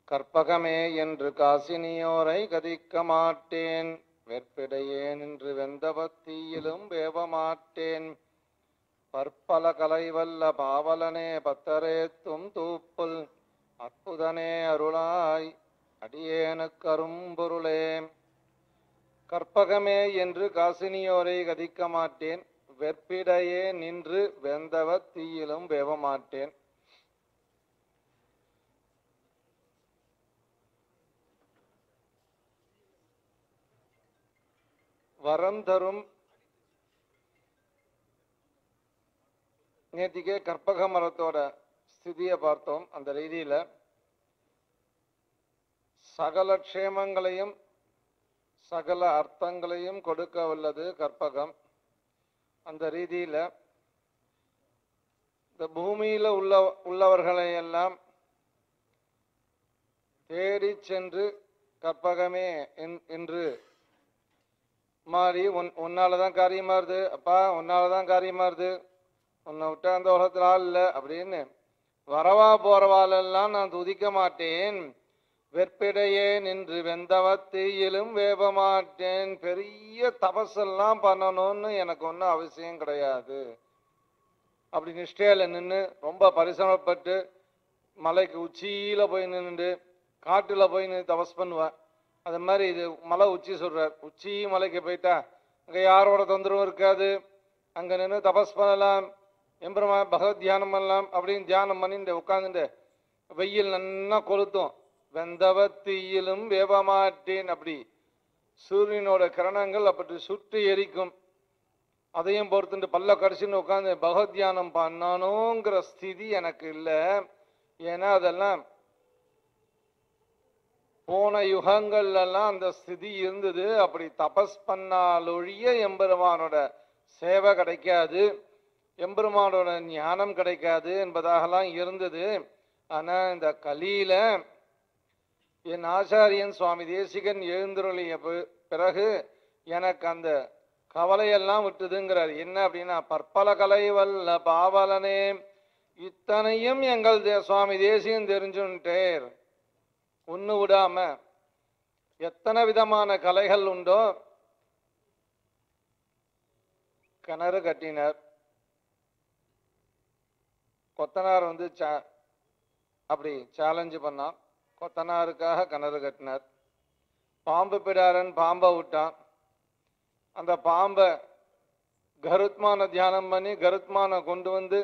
கற்பகமே என்று காசினியோரை கதிக்க மாட்டேன் வெற்பிடையேன் என்று வெந்தவத்தீயிலும் வேவமாட்டேன் பற்பல கலைவல்ல பாவலனே பத்தரேத்தும் தூப்புல் அற்புதனே அருளாய் அடியேனுக்கு அரும்பொருளே கற்பகமே என்று காசினியோரை கதிக்க மாட்டேன் வெற்பிடையே நின்று வெந்தவ தீயிலும் வேவமாட்டேன் வரம் தரும் நேத்திக்கே கற்பக மரத்தோட ஸ்திதியை பார்த்தோம் அந்த ரீதியில சகல க்ஷேமங்களையும் சகல அர்த்தங்களையும் கொடுக்க வல்லது கற்பகம் அந்த ரீதியில இந்த பூமியில உள்ள உள்ளவர்களை எல்லாம் தேடி சென்று கற்பகமே என்- என்று மாறி உன் உன்னால தான் காரியமா இருது அப்பா உன்னால தான் காரியமா இருது உன்னை விட்டா அந்த உலகத்துல ஆள் இல்லை அப்படின்னு வரவா போறவாலெல்லாம் நான் துதிக்க மாட்டேன் வெற்பிடையே நின்று வெந்தவத்தீயிலும் வேப மாட்டேன் பெரிய தபஸெல்லாம் பண்ணணும்னு எனக்கு ஒன்றும் அவசியம் கிடையாது அப்படி நிஷ்டையில நின்று ரொம்ப பரிசிரமப்பட்டு மலைக்கு உச்சியில போய் நின்றுட்டு காட்டுல போய் நின்று தபஸ் பண்ணுவேன் அது மாதிரி இது மலை உச்சி சொல்றார் உச்சி மலைக்கு போயிட்டா அங்க யாரோட தொந்தரவும் இருக்காது அங்க நின்று தபஸ் பண்ணலாம் எம்பெருமா பகவத் தியானம் பண்ணலாம் அப்படின்னு தியானம் பண்ணிட்டு உட்காந்துட்டு வெயில் நன்னா கொளுத்தும் வெந்தவத்தீயிலும் வேபமாட்டேன் அப்படி சூரியனோட கிரணங்கள் அப்படி சுட்டு எரிக்கும் அதையும் பொறுத்துட்டு பல்ல கடிச்சுன்னு உட்காந்து பகவத் தியானம் பண்ணணுங்கிற ஸ்திதி எனக்கு இல்லை ஏன்னா அதெல்லாம் போன யுகங்கள்ல எல்லாம் அந்த ஸ்திதி இருந்தது அப்படி தபஸ் பண்ணாலொழிய எம்பெருமானோட சேவை கிடைக்காது எம்பெருமானோட ஞானம் கிடைக்காது என்பதாகலாம் இருந்தது ஆனா இந்த கலியில என் ஆச்சாரியன் சுவாமி தேசிகன் எழுந்துருளிய பி- பிறகு எனக்கு அந்த கவலையெல்லாம் விட்டுதுங்கிறார் என்ன அப்படின்னா பற்பல கலை வல்ல பாவலனே இத்தனையும் எங்கள் தே- சுவாமி தேசிகன் தெரிஞ்சுட்டேர் ஒன்று விடாம எத்தனை விதமான கலைகள் உண்டோ கிணறு கட்டினார் கொத்தனார் வந்து சா- அப்படி சேலஞ்சு பண்ணான் கொத்தனாருக்காக கிணறு கட்டினார் பாம்பு பிடாரன் பாம்பை விட்டான் அந்த பாம்பை கருத்மான தியானம் பண்ணி கருத்மான கொண்டு வந்து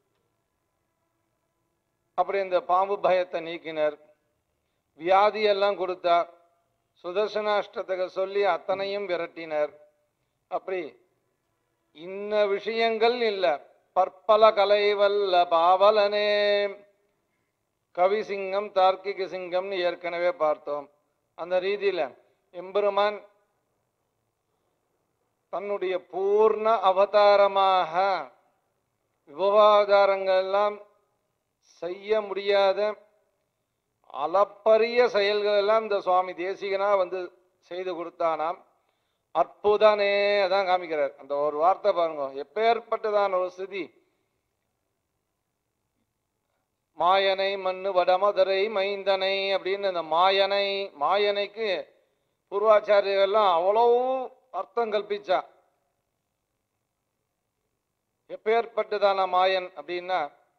அப்படி இந்த பாம்பு பயத்தை நீக்கினார் வியாதி எல்லாம் கொடுத்தார் சுதர்சனாஷ்டத்துக்கு சொல்லி அத்தனையும் விரட்டினர் அப்படி இன்ன விஷயங்கள் இல்ல பற்பல கலைவல்ல பாவலனே கவிசிங்கம் தார்க்கிக சிங்கம்னு ஏற்கனவே பார்த்தோம் அந்த ரீதியில எம்பெருமான் தன்னுடைய பூர்ண அவதாரமாக விவகாரங்கள் எல்லாம் செய்ய முடியாத அளப்பரிய செயல்கள் எல்லாம் இந்த சுவாமி தேசிகனா வந்து செய்து கொடுத்தானாம் அற்புதனே அதான் காமிக்கிறார் அந்த ஒரு வார்த்தை பாருங்க எப்பேற்பட்டதான ஒரு ஸ்திதி மாயனை மண்ணு வடமதுரை மைந்தனை அப்படின்னு இந்த மாயனை மாயனைக்கு பூர்வாச்சாரியர்கள்லாம் அவ்வளவு அர்த்தம் கல்பிச்சா எப்பேற்பட்டதான மாயன் அப்படின்னா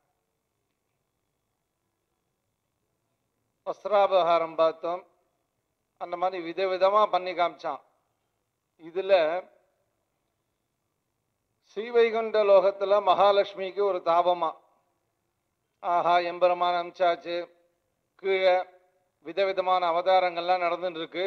வஸ்திராபகாரம் பார்த்தோம் அந்த மாதிரி விதவிதமா பண்ணி காமிச்சான் இதுல ஸ்ரீவைகுண்ட லோகத்துல மகாலட்சுமிக்கு ஒரு தாபமா ஆஹா எம்பெருமான் அமிச்சாச்சு கீழே விதவிதமான அவதாரங்கள்லாம் நடந்துட்டு இருக்கு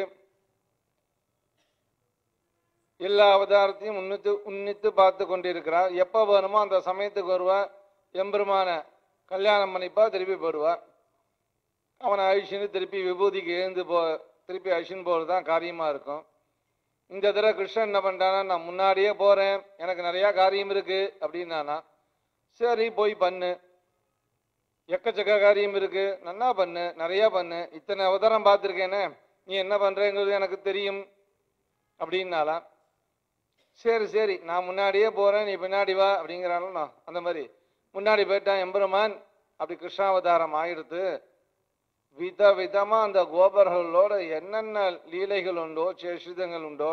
எல்லா அவதாரத்தையும் உன்னித்து உன்னித்து பார்த்து கொண்டிருக்கிறார் எப்போ வேணுமோ அந்த சமயத்துக்கு வருவா எம்பெருமான கல்யாணம் பண்ணிப்பா திருப்பி போடுவா அவனை அழிச்சுன்னு திருப்பி விபூதிக்கு எழுந்து போ திருப்பி அழிச்சுன்னு போகிறது தான் காரியமாக இருக்கும் இந்த தடவை கிருஷ்ணன் என்ன பண்ணிட்டானா நான் முன்னாடியே போகிறேன் எனக்கு நிறையா காரியம் இருக்கு அப்படின்னானா சரி போய் பண்ணு எக்கச்சக்க காரியம் இருக்கு நன்னா பண்ணு நிறையா பண்ணு இத்தனை அவதாரம் பார்த்துருக்கேனே நீ என்ன பண்ணுறேங்கிறது எனக்கு தெரியும் அப்படின்னாலாம் சரி சரி நான் முன்னாடியே போகிறேன் நீ பின்னாடி வா அப்படிங்கிறாலும் நான் அந்த மாதிரி முன்னாடி போயிட்டான் எம்பெருமான் அப்படி கிருஷ்ணாவதாரம் ஆயிடுத்து விதவிதமா அந்த கோபர்களோட என்னென்ன லீலைகள் உண்டோ சேஷிதங்கள் உண்டோ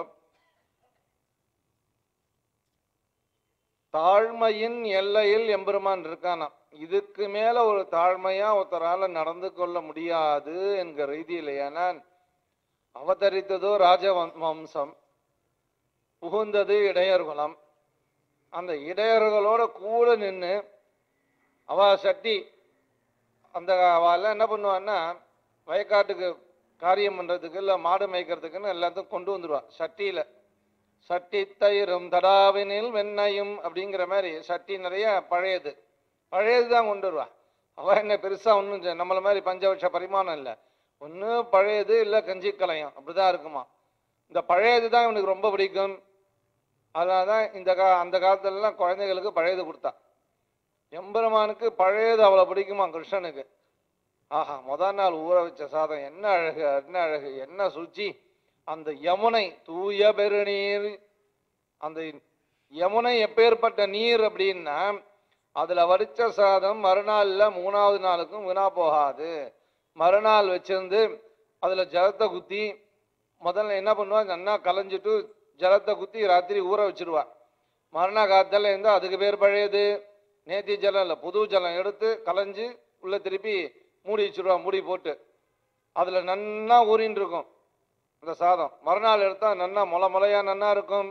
தாழ்மையின் எல்லையில் எம்பெருமான் இருக்கானாம் இதுக்கு மேல ஒரு தாழ்மையா ஒருத்தரால நடந்து கொள்ள முடியாது என்கிற ரீதியில் ஏன்னா அவதரித்ததோ ராஜ வம்- வம்சம் புகுந்தது இடையர்குலம் அந்த இடையர்களோட கூட நின்று அவ சட்டி அந்த அவள் என்ன பண்ணுவான்னா வயக்காட்டுக்கு காரியம் பண்றதுக்கு இல்லை மாடு மேய்க்கிறதுக்குன்னு எல்லாத்தையும் கொண்டு வந்துடுவா சட்டியில சட்டி தயிரும் தடாவினில் வெண்ணையும் அப்படிங்கிற மாதிரி சட்டி நிறைய பழையது பழையது தான் கொண்டு வருவா அவ என்ன பெருசா ஒன்றும் நம்மள மாதிரி பஞ்சவட்ச பரிமாணம் இல்லை ஒன்று பழையது இல்லை கஞ்சி கலையம் அப்படிதான் இருக்குமா இந்த பழையது தான் இவனுக்கு ரொம்ப பிடிக்கும் அதனால தான் இந்த கா அந்த காலத்துலலாம் குழந்தைகளுக்கு பழையது கொடுத்தா எம்பெருமானுக்கு பழையது அவ்வளோ பிடிக்குமா கிருஷ்ணனுக்கு ஆஹா முத நாள் ஊற வச்ச சாதம் என்ன அழகு என்ன அழகு என்ன சுச்சி அந்த யமுனை தூய பெருநீர் அந்த யமுனை எப்பேற்பட்ட நீர் அப்படின்னா அதுல வடிச்ச சாதம் மறுநாள்ல மூணாவது நாளுக்கும் வீணா போகாது மறுநாள் வச்சிருந்து அதுல ஜலத்தை குத்தி முதல்ல என்ன பண்ணுவா நல்லா கலைஞ்சிட்டு ஜலத்தை குத்தி ராத்திரி ஊற வச்சிருவா மறுநாள் காத்தால இருந்து அதுக்கு பேர் பழையது நேத்தி ஜலம் இல்லை புது ஜலம் எடுத்து கலைஞ்சு உள்ள திருப்பி மூடி வச்சிருவா மூடி போட்டு அதுல நன்னா ஊறின்னு இருக்கும் அந்த சாதம் மறுநாள் எடுத்தா நன்னா முளை முளையா நன்னா இருக்கும்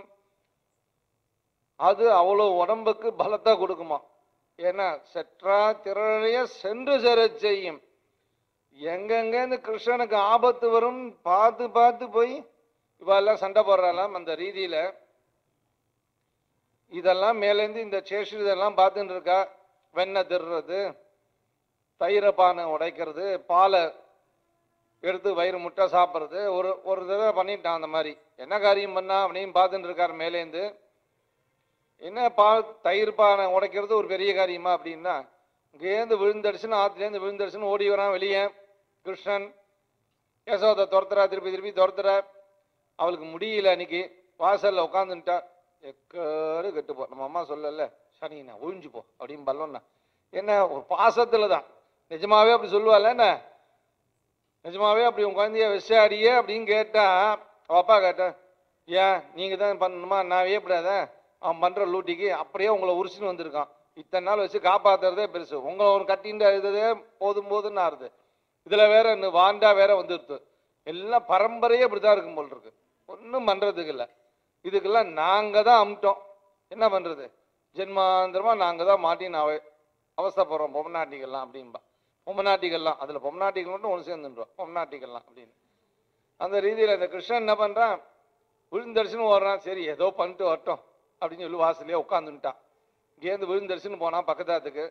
அது அவ்வளோ உடம்புக்கு பலத்தை கொடுக்குமா ஏன்னா செற்றா திரளைய சென்று சேரச் செய்யும் எங்கெங்கேருந்து கிருஷ்ணனுக்கு ஆபத்து வரும் பார்த்து பார்த்து போய் இவெல்லாம் சண்டை போடுறாளாம் அந்த ரீதியில இதெல்லாம் மேலேருந்து இந்த சேஷு இதெல்லாம் பார்த்துட்டு இருக்கா வெண்ணெய் திருறது தயிரை பானை உடைக்கிறது பாலை எடுத்து வயிறு முட்டை சாப்பிட்றது ஒரு ஒரு தடவை பண்ணிட்டான் அந்த மாதிரி என்ன காரியம் பண்ணா அப்படின்னு பார்த்துட்டு இருக்கார் மேலேந்து என்ன பால் தயிர் பானை உடைக்கிறது ஒரு பெரிய காரியமா அப்படின்னா இங்கேருந்து விழுந்தடிச்சுன்னு ஆத்துலேருந்து விழுந்தடிச்சுன்னு ஓடி வரான் வெளியே கிருஷ்ணன் யசோதை துரத்துறா திருப்பி திருப்பி துரத்துறா அவளுக்கு முடியல அன்னைக்கு வாசல்ல உட்காந்துட்டா எக்கரு கெட்டு போ நம்ம அம்மா சொல்லல சனி நான் ஒழிஞ்சு போ அப்படின்னு பல்லோன்னா என்ன ஒரு பாசத்துல தான் நிஜமாவே அப்படி சொல்லுவாள் என்ன நிஜமாவே அப்படி உன் குழந்தைய விசாரியே அப்படின்னு கேட்டா அவ அப்பா கேட்டா ஏன் நீங்க தான் பண்ணணுமா நான் ஏப்படாத அவன் பண்ற லூட்டிக்கு அப்படியே உங்களை உரிச்சுன்னு வந்திருக்கான் இத்தனை நாள் வச்சு காப்பாத்துறதே பெருசு உங்களை ஒரு கட்டின்னு அழுததே போதும் போதுன்னு ஆறுது இதுல வேற இன்னும் வாண்டா வேற வந்துருது எல்லாம் பரம்பரையே இப்படிதான் இருக்கும் போல் இருக்கு ஒன்றும் பண்றதுக்கு இல்லை இதுக்கெல்லாம் நாங்க தான் அமிட்டோம் என்ன பண்றது ஜென்மாந்திரமா நாங்க தான் மாட்டின்னு அவ அவஸ்தைப்படுறோம் பொம்மநாட்டிகள்லாம் அப்படின்பா பொம்மநாட்டிகள்லாம் அதுல பொம்மநாட்டிகள் மட்டும் ஒன்று சேர்ந்துன்றோம் பொம்மநாட்டிகள்லாம் அப்படின்னு அந்த ரீதியில இந்த கிருஷ்ணன் என்ன பண்றான் விழுந்தடிச்சுன்னு ஓடுறான் சரி ஏதோ பண்ணிட்டு வரட்டும் அப்படின்னு சொல்லி வாசல்லையே உட்காந்துட்டான் இங்கேருந்து விழுந்தடிச்சுன்னு போனான் பக்கத்தாத்துக்கு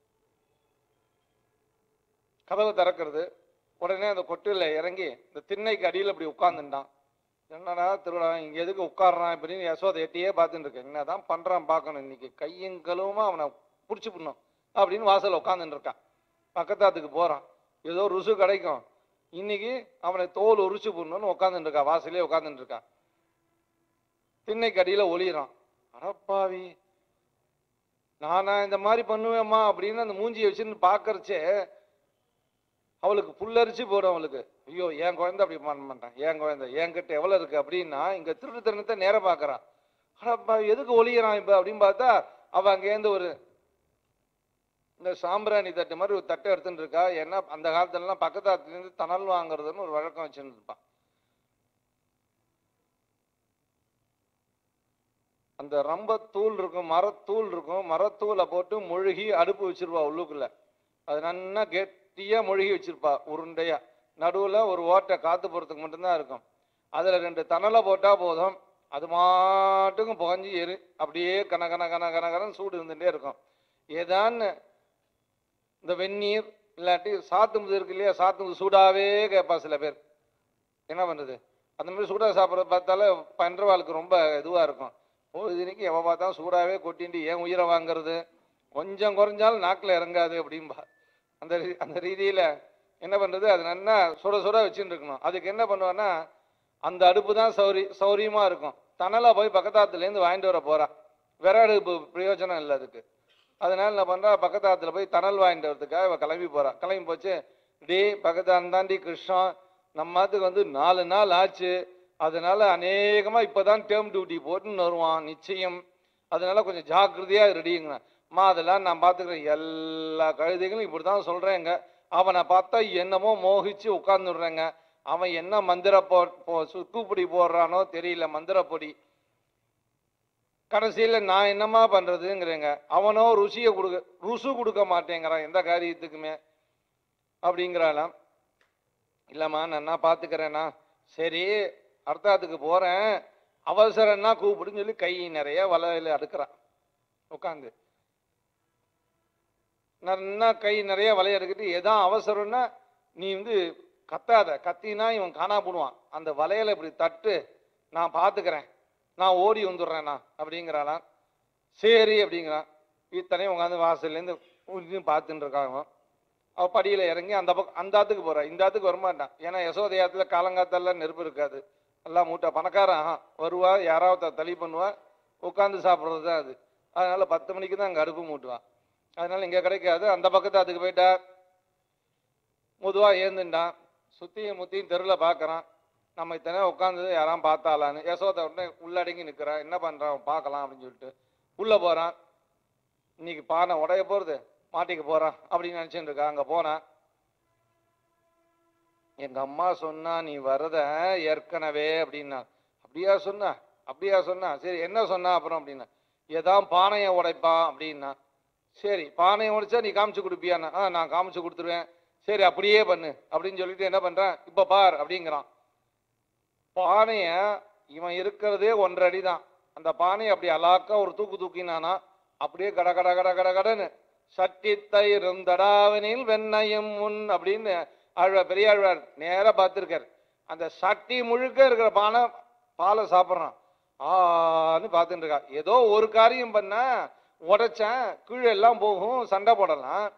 கதவை திறக்கிறது உடனே அந்த கொட்டில இறங்கி இந்த திண்ணைக்கு அடியில் அப்படி உட்காந்துட்டான் என்னடா திருவிழா இங்க எதுக்கு உட்காடுறான் இப்படின்னு யசோதை எட்டியே பார்த்துட்டு இருக்கேன் என்னதான் பண்றான் பார்க்கணும் இன்னைக்கு கையும் கழுவுமா அவனை பிடிச்சி பண்ணும் அப்படின்னு வாசல்ல உட்காந்துட்டு இருக்கான் பக்கத்தாத்துக்கு போறான் ஏதோ ருசு கிடைக்கும் இன்னைக்கு அவனை தோல் உரிச்சு போடணும்னு உட்காந்துட்டு இருக்கா வாசலே உட்காந்துட்டு இருக்கான் திண்ணைக்கு அடியில ஒளியிறான் அடப்பாவி நானா இந்த மாதிரி பண்ணுவேம்மா அப்படின்னு அந்த மூஞ்சியை வச்சுன்னு பார்க்கறச்சே அவளுக்கு புல்லரிச்சு போடும் அவளுக்கு ஐயோ என் குழந்தை அப்படி பண்ண மாட்டான் என் குழந்தை என்கிட்ட எவ்வளவு இருக்கு அப்படின்னா இங்க திருட்டுத்தனத்தை நேர பாக்குறான் அடப்பா எதுக்கு ஒளியறான் இப்ப அப்படின்னு பார்த்தா அவ அங்கேருந்து ஒரு இந்த சாம்பிராணி தட்டு மாதிரி ஒரு தட்டை எடுத்துட்டு இருக்கா ஏன்னா அந்த காலத்துலலாம் பக்கத்தாத்துலேருந்து தணல் வாங்குறதுன்னு ஒரு வழக்கம் வச்சுட்டு இருப்பான் அந்த ரம்பத்தூள் இருக்கும் மரத்தூள் இருக்கும் மரத்தூளை போட்டு மொழுகி அடுப்பு வச்சிருப்பா உள்ளுக்குள்ள அது நன்னா கெட்டியா மொழுகி வச்சிருப்பா உருண்டையா நடுவுல ஒரு ஓட்டை காத்து போறதுக்கு மட்டும்தான் இருக்கும் அதுல ரெண்டு தணலை போட்டா போதும் அது மாட்டுக்கும் புகஞ்சு எரி அப்படியே கன கன கன கன கனன்னு சூடு இருந்துட்டே இருக்கும் ஏதான்னு இந்த வெந்நீர் இல்லாட்டி சாத்துமுது இருக்கு இல்லையா சாத்துமுது சூடாவே கேட்பா சில பேர் என்ன பண்றது அந்த மாதிரி சூடா சாப்பிட்றது பார்த்தாலே பண்றவாளுக்கு ரொம்ப இதுவா இருக்கும் பொழுதுனைக்கு எவ பார்த்தா சூடாவே கொட்டிட்டு ஏன் உயிரை வாங்குறது கொஞ்சம் குறைஞ்சாலும் நாக்கில் இறங்காது அப்படின்பா அந்த ரீ- அந்த ரீதியில என்ன பண்றது அது நல்லா சுட சுட வச்சுட்டு இருக்கணும் அதுக்கு என்ன பண்ணுவான்னா அந்த அடுப்பு தான் சௌரி சௌரியமா இருக்கும் தணலா போய் பக்கத்தாத்துலேருந்து வாங்கிட்டு வர போறா விறகு அடுப்பு பிரயோஜனம் இல்லை அதுக்கு அதனால என்ன பண்றா பக்கத்தாத்துல போய் தணல் வாங்கிட்டு வரதுக்காக இவ கிளம்பி போறா கிளம்பி போச்சு டே பக்கத்தான் தாண்டி கிருஷ்ணா நம்மத்துக்கு வந்து நாலு நாள் ஆச்சு அதனால அநேகமா இப்பதான் டேர்ம் டியூட்டி போட்டுன்னு வருவான் நிச்சயம் அதனால கொஞ்சம் ஜாக்கிரதையா ரெடிங்க அம்மா அதெல்லாம் நான் பார்த்துக்கிறேன் எல்லா கழுதைகளும் இப்படி தான் சொல்றேங்க அவனை பார்த்தா என்னமோ மோகிச்சு உட்கார்ந்துடுறேங்க அவன் என்ன மந்திர போ போ- சுக்குப்பொடி போடுறானோ தெரியல மந்திரப்பொடி கடைசியில் நான் என்னம்மா பண்றதுங்கிறேங்க அவனோ ருசியை கொடுக்க ருசு கொடுக்க மாட்டேங்கிறான் எந்த காரியத்துக்குமே அப்படிங்கிறாளாம் இல்லைம்மா நான் என்ன பார்த்துக்கிறேன்னா சரி அர்த்தாத்துக்கு போகிறேன் அவசரம்னா கூப்பிடுன்னு சொல்லி கை நிறைய வலையில அடுக்கிறான் உட்காந்து நல்லா கை நிறைய வலைய எடுக்கிட்டு எதான் அவசரம்னா நீ வந்து கத்தாத கத்தினா இவன் காணா போடுவான் அந்த வலையில இப்படி தட்டு நான் பார்த்துக்கிறேன் நான் ஓடி வந்துடுறேன் நான் அப்படிங்கிறாளாம் சரி அப்படிங்கிறான் இத்தனையும் உட்காந்து வாசல்லேருந்து உருன்னு பார்த்துட்டு இருக்காங்க அவ படியில இறங்கி அந்த பக்கம் அந்த ஆத்துக்கு போறா இந்த ஆத்துக்கு வரமாட்டான் ஏன்னா யசோதயாத்துல காலங்காத்தெல்லாம் நெருப்பு இருக்காது எல்லாம் மூட்டை பணக்காரன் ஆஹா, வருவா யாராவது தளி பண்ணுவா உட்காந்து சாப்பிட்றது தான் அது அதனால பத்து மணிக்கு தான் அங்கே அடுப்பு மூட்டுவான் அதனால இங்கே கிடைக்காது அந்த பக்கத்து அதுக்கு போயிட்டா முதுவா ஏந்துட்டான் சுத்தியும் முத்தியும் தெருவில் பார்க்கறான் நம்ம இத்தனை உட்காந்து யாராம் பார்த்தாலான்னு யசோதா உடனே உள்ளடங்கி நிற்கிறான் என்ன பண்றான் பார்க்கலாம் அப்படின்னு சொல்லிட்டு உள்ள போறான் இன்னைக்கு பானை உடைய போறது மாட்டிக்க போறான் அப்படின்னு நினைச்சுட்டு இருக்கா அங்க போனான் எங்க அம்மா சொன்னா நீ வரத ஏற்கனவே அப்படின்னா அப்படியா சொன்னா அப்படியா சொன்னா சரி என்ன சொன்னா அப்புறம் அப்படின்னா ஏதான் பானையை உடைப்பான் அப்படின்னா சரி பானையை உடைச்சா நீ காமிச்சு கொடுப்பியான்னா ஆ நான் காமிச்சு கொடுத்துருவேன் சரி அப்படியே பண்ணு அப்படின்னு சொல்லிட்டு என்ன பண்றான் இப்ப பார் அப்படிங்கிறான் பானைய இவன் இருக்கிறதே ஒன்றரை அடி தான் அந்த பானையை அப்படி அலாக்கா ஒரு தூக்கு தூக்கினானா அப்படியே கட கட கட கட கடன்னு சட்டி தயிரும் தடாவனில் வெண்ணையும் முன் அப்படின்னு ஆழ்வார் பெரிய ஆழ்வார் நேரா பார்த்துருக்காரு அந்த சட்டி முழுக்க இருக்கிற பானை பாலை சாப்பிட்றான் ஆன்னு பார்த்துட்டு இருக்கா ஏதோ ஒரு காரியம் பண்ணா உடைச்சேன் கீழே எல்லாம் போகும் சண்டை போடலாம்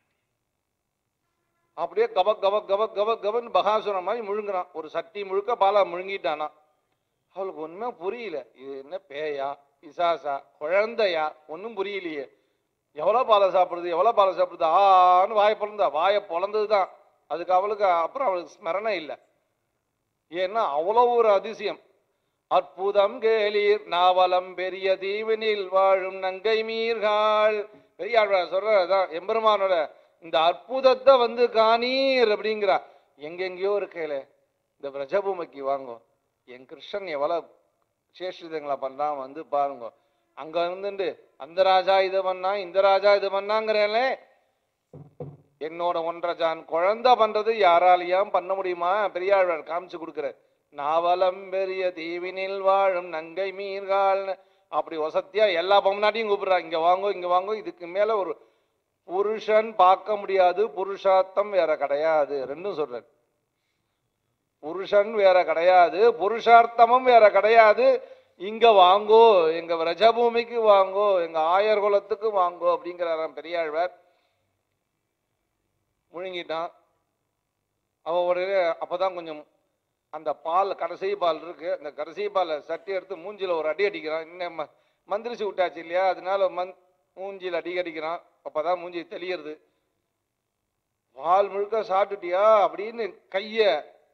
அப்படியே கபக் கபக் கபக் கபக் கபன்னு பகாசுரம் மாதிரி முழுங்குறான் ஒரு சட்டி முழுக்க பாலா முழுங்கிட்டானா அவளுக்கு ஒண்ணுமே புரியல இது என்ன பேயா பிசாசா குழந்தையா ஒன்றும் புரியலையே எவ்வளோ பாலை சாப்பிடுது எவ்வளோ பாலை சாப்பிடுது ஆன்னு வாயை பிறந்தா வாயை பொழந்தது தான் அதுக்கு அவளுக்கு அப்புறம் அவளுக்கு ஸ்மரணை இல்லை ஏன்னா அவ்வளோ ஒரு அதிசயம் அற்புதம் கேளீர் நாவலம் பெரிய தீவினில் வாழும் நங்கை மீர்கள் பெரியாழ்வார் சொல்றதான் எம்பெருமானோட இந்த அற்புதத்தை வந்து காணீர் அப்படிங்கிறா எங்கெங்கேயோ இருக்கையில இந்த பிரஜபூமிக்கு வாங்கோ என் கிருஷ்ணன் எவ்வளவு சேஷிதங்களை பண்றான் வந்து பாருங்க அங்க இருந்துட்டு அந்த ராஜா இது பண்ணா இந்த ராஜா இது பண்ணாங்கிறேன்லே என்னோட ஒன்றரை ஜான் குழந்தை பண்றது யாராலையும் பண்ண முடியுமா பெரியாழ்வார் காமிச்சு கொடுக்குறார் நாவலம் பெரிய தீவினில் வாழும் நங்கை மீன்கால்னு அப்படி வசத்தியா எல்லா பொம்னாட்டியும் கூப்பிடுறா இங்க வாங்கோ இங்க வாங்கோ இதுக்கு மேல ஒரு புருஷன் பார்க்க முடியாது புருஷார்த்தம் வேற கிடையாது ரெண்டும் சொல்றாரு புருஷன் வேற கிடையாது புருஷார்த்தமும் வேற கிடையாது இங்க வாங்கோ எங்க ரஜபூமிக்கு வாங்கோ எங்க ஆயர் குலத்துக்கு வாங்கோ அப்படிங்கிறாராம் பெரியாழ்வார் முழுங்கிட்டான் அவ உடனே அப்பதான் கொஞ்சம் அந்த பால் கடைசி பால் இருக்கு அந்த கடைசி பாலை சட்டி எடுத்து மூஞ்சில ஒரு அடி அடிக்கிறான் இன்னும் ம- மந்திரிச்சு விட்டாச்சு இல்லையா அதனால மந் மூஞ்சில அடி அடிக்கிறான் அப்பதான் மூஞ்சி தெளியறது பால் முழுக்க சாப்பிட்டுட்டியா அப்படின்னு கைய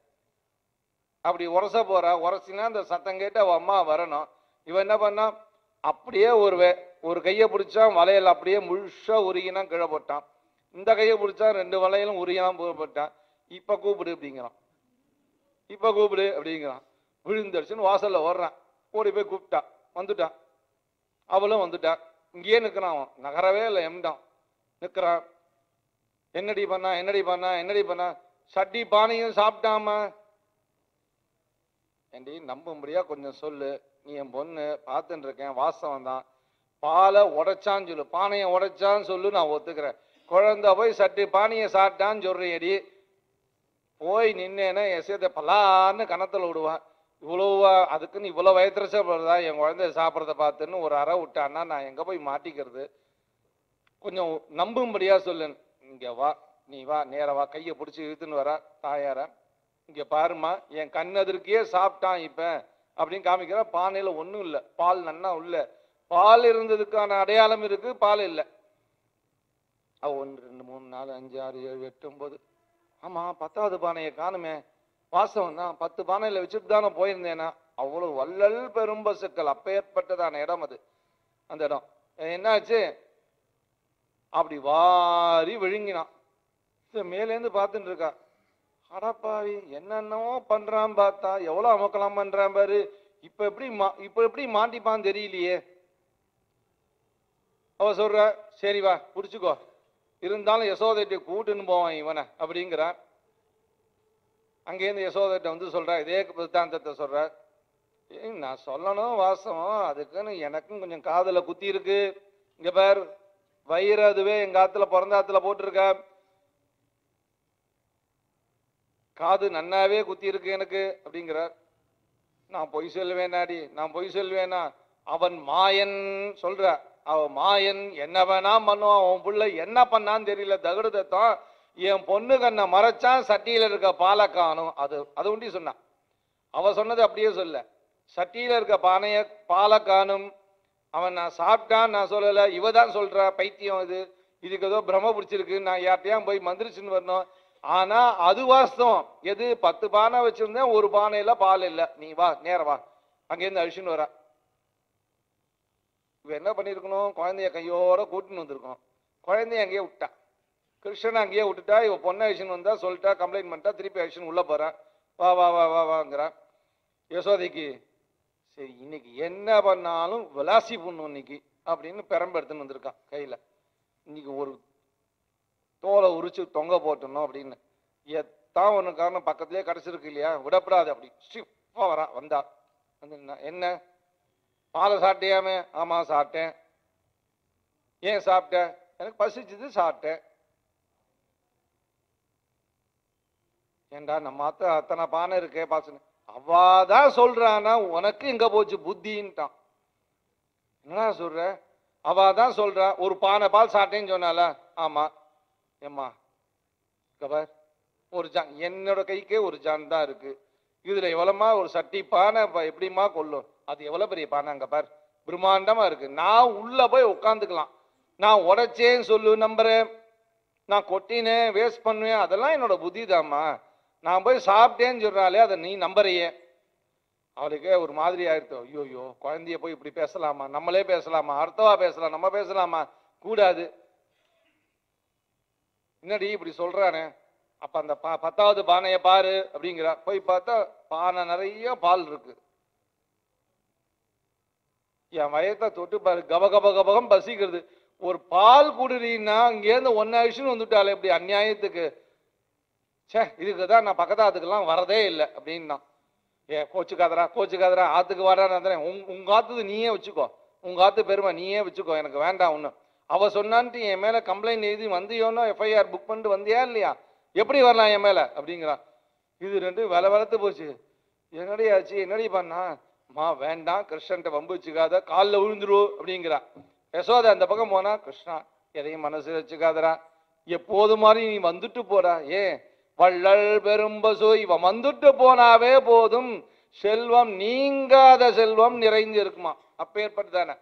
அப்படி உரச போறா உரசினா அந்த சத்தம் கேட்டு அவ அம்மா வரணும் இவன் என்ன பண்ணா அப்படியே ஒரு வே ஒரு கையை பிடிச்சான் வலையில அப்படியே முழுசா உருகினா கீழே போட்டான் இந்த கையை பிடிச்சா ரெண்டு வலையிலும் உருகினா போட்டான் இப்ப கூப்பிடு அப்படிங்கிறான் இப்ப கூப்பிடு அப்படிங்கிறான் விழுந்தடிச்சுன்னு வாசல்ல ஓடுறான் ஓடி போய் கூப்பிட்டான் வந்துட்டான் அவளும் வந்துட்டான் இங்கேயே நிக்கிறான் அவன் நகரவே இல்லை எம்டான் நிக்கிறான் என்னடி பண்ணா என்னடி பண்ணா என்னடி பண்ணா சட்டி பானையும் சாப்பிட்டாம ஏண்டி நம்பும்படியா கொஞ்சம் சொல்லு நீ என் பொண்ணு பார்த்துட்டு இருக்கேன் வாசம் தான் பாலை உடைச்சான்னு சொல்லு பானையை உடைச்சான்னு சொல்லு நான் ஒத்துக்கிறேன் குழந்தை போய் சட்டி பானையை சாப்பிட்டான்னு சொல்றியடி போய் நின்னேன்னா எசேத பலான்னு கணத்துல விடுவான் இவ்வளவு அதுக்குன்னு இவ்வளவு வயத்திரச்சப்படுறதா என் குழந்தைய சாப்பிட்றத பார்த்துன்னு ஒரு அறை விட்டான்னா நான் எங்க போய் மாட்டிக்கிறது கொஞ்சம் நம்பும்படியா சொல்லு இங்க வா நீ வா நேரா வா கையை பிடிச்சி இழுத்துன்னு வரா தாயார இங்க பாருமா என் கண்ணெதிர்க்கே சாப்பிட்டான் இப்ப அப்படின்னு காமிக்கிறா பானையில ஒண்ணும் இல்ல பால் நன்னா உள்ள பால் இருந்ததுக்கான அடையாளம் இருக்கு பால் இல்ல அவ ஒன்று ரெண்டு மூணு நாலு அஞ்சு ஆறு ஏழு எட்டு ஒன்பது ஆமா பத்தாவது பானையை காணுமே வாசம் தான் பத்து பானையில வச்சுட்டு தானே போயிருந்தேனா அவ்வளவு வள்ளல் பெரும்பசுக்கள் அப்பேற்பட்டதான இடம் அது அந்த இடம் என்னாச்சு அப்படி வாரி விழுங்கினான் இது மேலேருந்து பார்த்துட்டு இருக்கா அடப்பாவி என்னென்னவோ பண்றான் பார்த்தா எவ்வளவு அமக்கலாம் பண்றான் பாரு இப்ப எப்படி மா- இப்ப எப்படி மாட்டிப்பான்னு தெரியலையே அவ சொல்ற சரி வா புடிச்சுக்கோ இருந்தாலும் யசோதைட்ட கூட்டுன்னு போவான் இவனை அப்படிங்கிறான் அங்கேருந்து யசோதைட்ட வந்து சொல்றா இதே சித்தாந்தத்தை சொல்ற ஏய், நான் சொல்லணும் வாசம் அதுக்குன்னு எனக்கும் கொஞ்சம் காதுல குத்தி இருக்கு இங்க பார் வயிறு அதுவே எங்க ஆத்துல பிறந்த ஆத்துல போட்டிருக்க காது நன்னாவே குத்தி இருக்கு எனக்கு அப்படிங்கிறார் நான் பொய் சொல்லுவேனாடி நான் பொய் சொல்லுவேனா அவன் மாயன் சொல்ற அவன் மாயன் என்ன வேணா பண்ணுவான் அவன் புள்ள என்ன பண்ணான்னு தெரியல தகுடு தத்தம் என் பொண்ணு கண்ணை மறைச்சான் சட்டியில இருக்க பாலை காணும் அது அது உண்டி சொன்னான் அவ சொன்னது அப்படியே சொல்ல சட்டியில இருக்க பானைய பாலை காணும் அவன் நான் சாப்பிட்டான் நான் சொல்லல இவ தான் சொல்றா பைத்தியம் இது இதுக்கு ஏதோ பிரம பிடிச்சிருக்கு நான் யார்ட்டையும் போய் மந்திரிச்சுன்னு வரணும் ஆனா அது வாஸ்தவம் எது பத்து பானை வச்சிருந்தேன் ஒரு பானையில பால் இல்ல நீ வா நேர வா அங்கேருந்து அழிச்சுன்னு வரா இவ என்ன பண்ணிருக்கணும் குழந்தைய கையோட கூட்டின்னு வந்திருக்கோம் குழந்தைய அங்கேயே விட்டா கிருஷ்ணன் அங்கேயே விட்டுட்டா இவ பொண்ணை அழிச்சுன்னு வந்தா சொல்லிட்டா கம்ப்ளைண்ட் பண்ணிட்டா திருப்பி அழிச்சுன்னு உள்ள போறா வா வா வா வா வாங்கிறா யசோதைக்கு சரி இன்னைக்கு என்ன பண்ணாலும் விலாசி பொண்ணு இன்னைக்கு அப்படின்னு பெரம்பு எடுத்துன்னு வந்திருக்கான் கையில இன்னைக்கு ஒரு தோலை உரிச்சு தொங்க போட்டணும் அப்படின்னு எத்தான் ஒன்று காரணம் பக்கத்துலயே கிடைச்சிருக்கு இல்லையா விடப்படாது அப்படி ஸ்டிஃபா வரா வந்தா வந்து என்ன- என்ன பாலை சாப்பிட்டியாமே ஆமா சாப்பிட்டேன் ஏன் சாப்பிட்ட எனக்கு பசிச்சது சாப்பிட்டேன் ஏண்டா நம்ம அத்த அத்தனை பானை இருக்கே பாசன அவாதான் சொல்றானா உனக்கு எங்க போச்சு புத்தின்ட்டான் என்னடா சொல்ற அவாதான் சொல்றா ஒரு பானை பால் சாப்பிட்டேன்னு சொன்னால ஆமா ஏம்மா கபார் ஒரு ஜான் என்னோட கைக்கே ஒரு ஜான் தான் இருக்கு இதுல எவ்வளவுமா ஒரு சட்டி பானை ப- எப்படிம்மா கொல்லும் அது எவ்வளவு பெரிய பானை அங்க பார் பிரம்மாண்டமா இருக்கு நான் உள்ள போய் உட்காந்துக்கலாம் நான் உடைச்சேன்னு சொல்லு நம்புறேன் நான் கொட்டினேன் வேஸ்ட் பண்ணுவேன் அதெல்லாம் என்னோட புத்திதாம்மா நான் போய் சாப்பிட்டேன்னு சொல்றாலே அதை நீ நம்புறியே அவளுக்கே ஒரு மாதிரி ஆயிடுத்து ஐயோ ஐயோ குழந்தைய போய் இப்படி பேசலாமா நம்மளே பேசலாமா அடுத்தவா பேசலாம் நம்ம பேசலாமா கூடாது என்னடி இப்படி சொல்றானே அப்ப அந்த பா பத்தாவது பானையை பாரு அப்படிங்கிறா போய் பார்த்தா பானை நிறைய பால் இருக்கு என் வயத்தை தொட்டு பாரு கப கப கபகம் பசிக்கிறது ஒரு பால் குடுறீன்னா அங்கேருந்து ஒன்னு விஷயம் வந்துட்டாலே இப்படி அநியாயத்துக்கு ச்சே இதுக்கு தான் நான் பக்கத்தாத்துக்கெல்லாம் வரதே இல்லை அப்படின்னா ஏ கோச்சுக்காதரா கோச்சுக்காதரா ஆத்துக்கு வாடான்னு உங் உங்க ஆத்துக்கு நீயே வச்சுக்கோ உங்க ஆத்து பெருமை நீயே வச்சுக்கோ எனக்கு வேண்டாம் ஒண்ணு அவ சொன்னான்ட்டு என் மேல கம்ப்ளைண்ட் எழுதி வந்தியோனோ எஃப்ஐஆர் புக் பண்ணிட்டு வந்தியா இல்லையா எப்படி வரலாம் என் மேல அப்படிங்கிறான் இது ரெண்டு வில வளர்த்து போச்சு என்னடி ஆச்சு என்னடி பண்ணா மா வேண்டாம் கிருஷ்ணன்ட்ட வம்பு வச்சுக்காத காலில் விழுந்துரு அப்படிங்கிறா யசோதை அந்த பக்கம் போனா கிருஷ்ணா எதையும் மனசு வச்சுக்காதடா எப்போது மாதிரி நீ வந்துட்டு போடா ஏன் வள்ளல் பெரும்பசு இவன் வந்துட்டு போனாவே போதும் செல்வம் நீங்காத செல்வம் நிறைந்து இருக்குமா அப்பேற்பட்டுதானே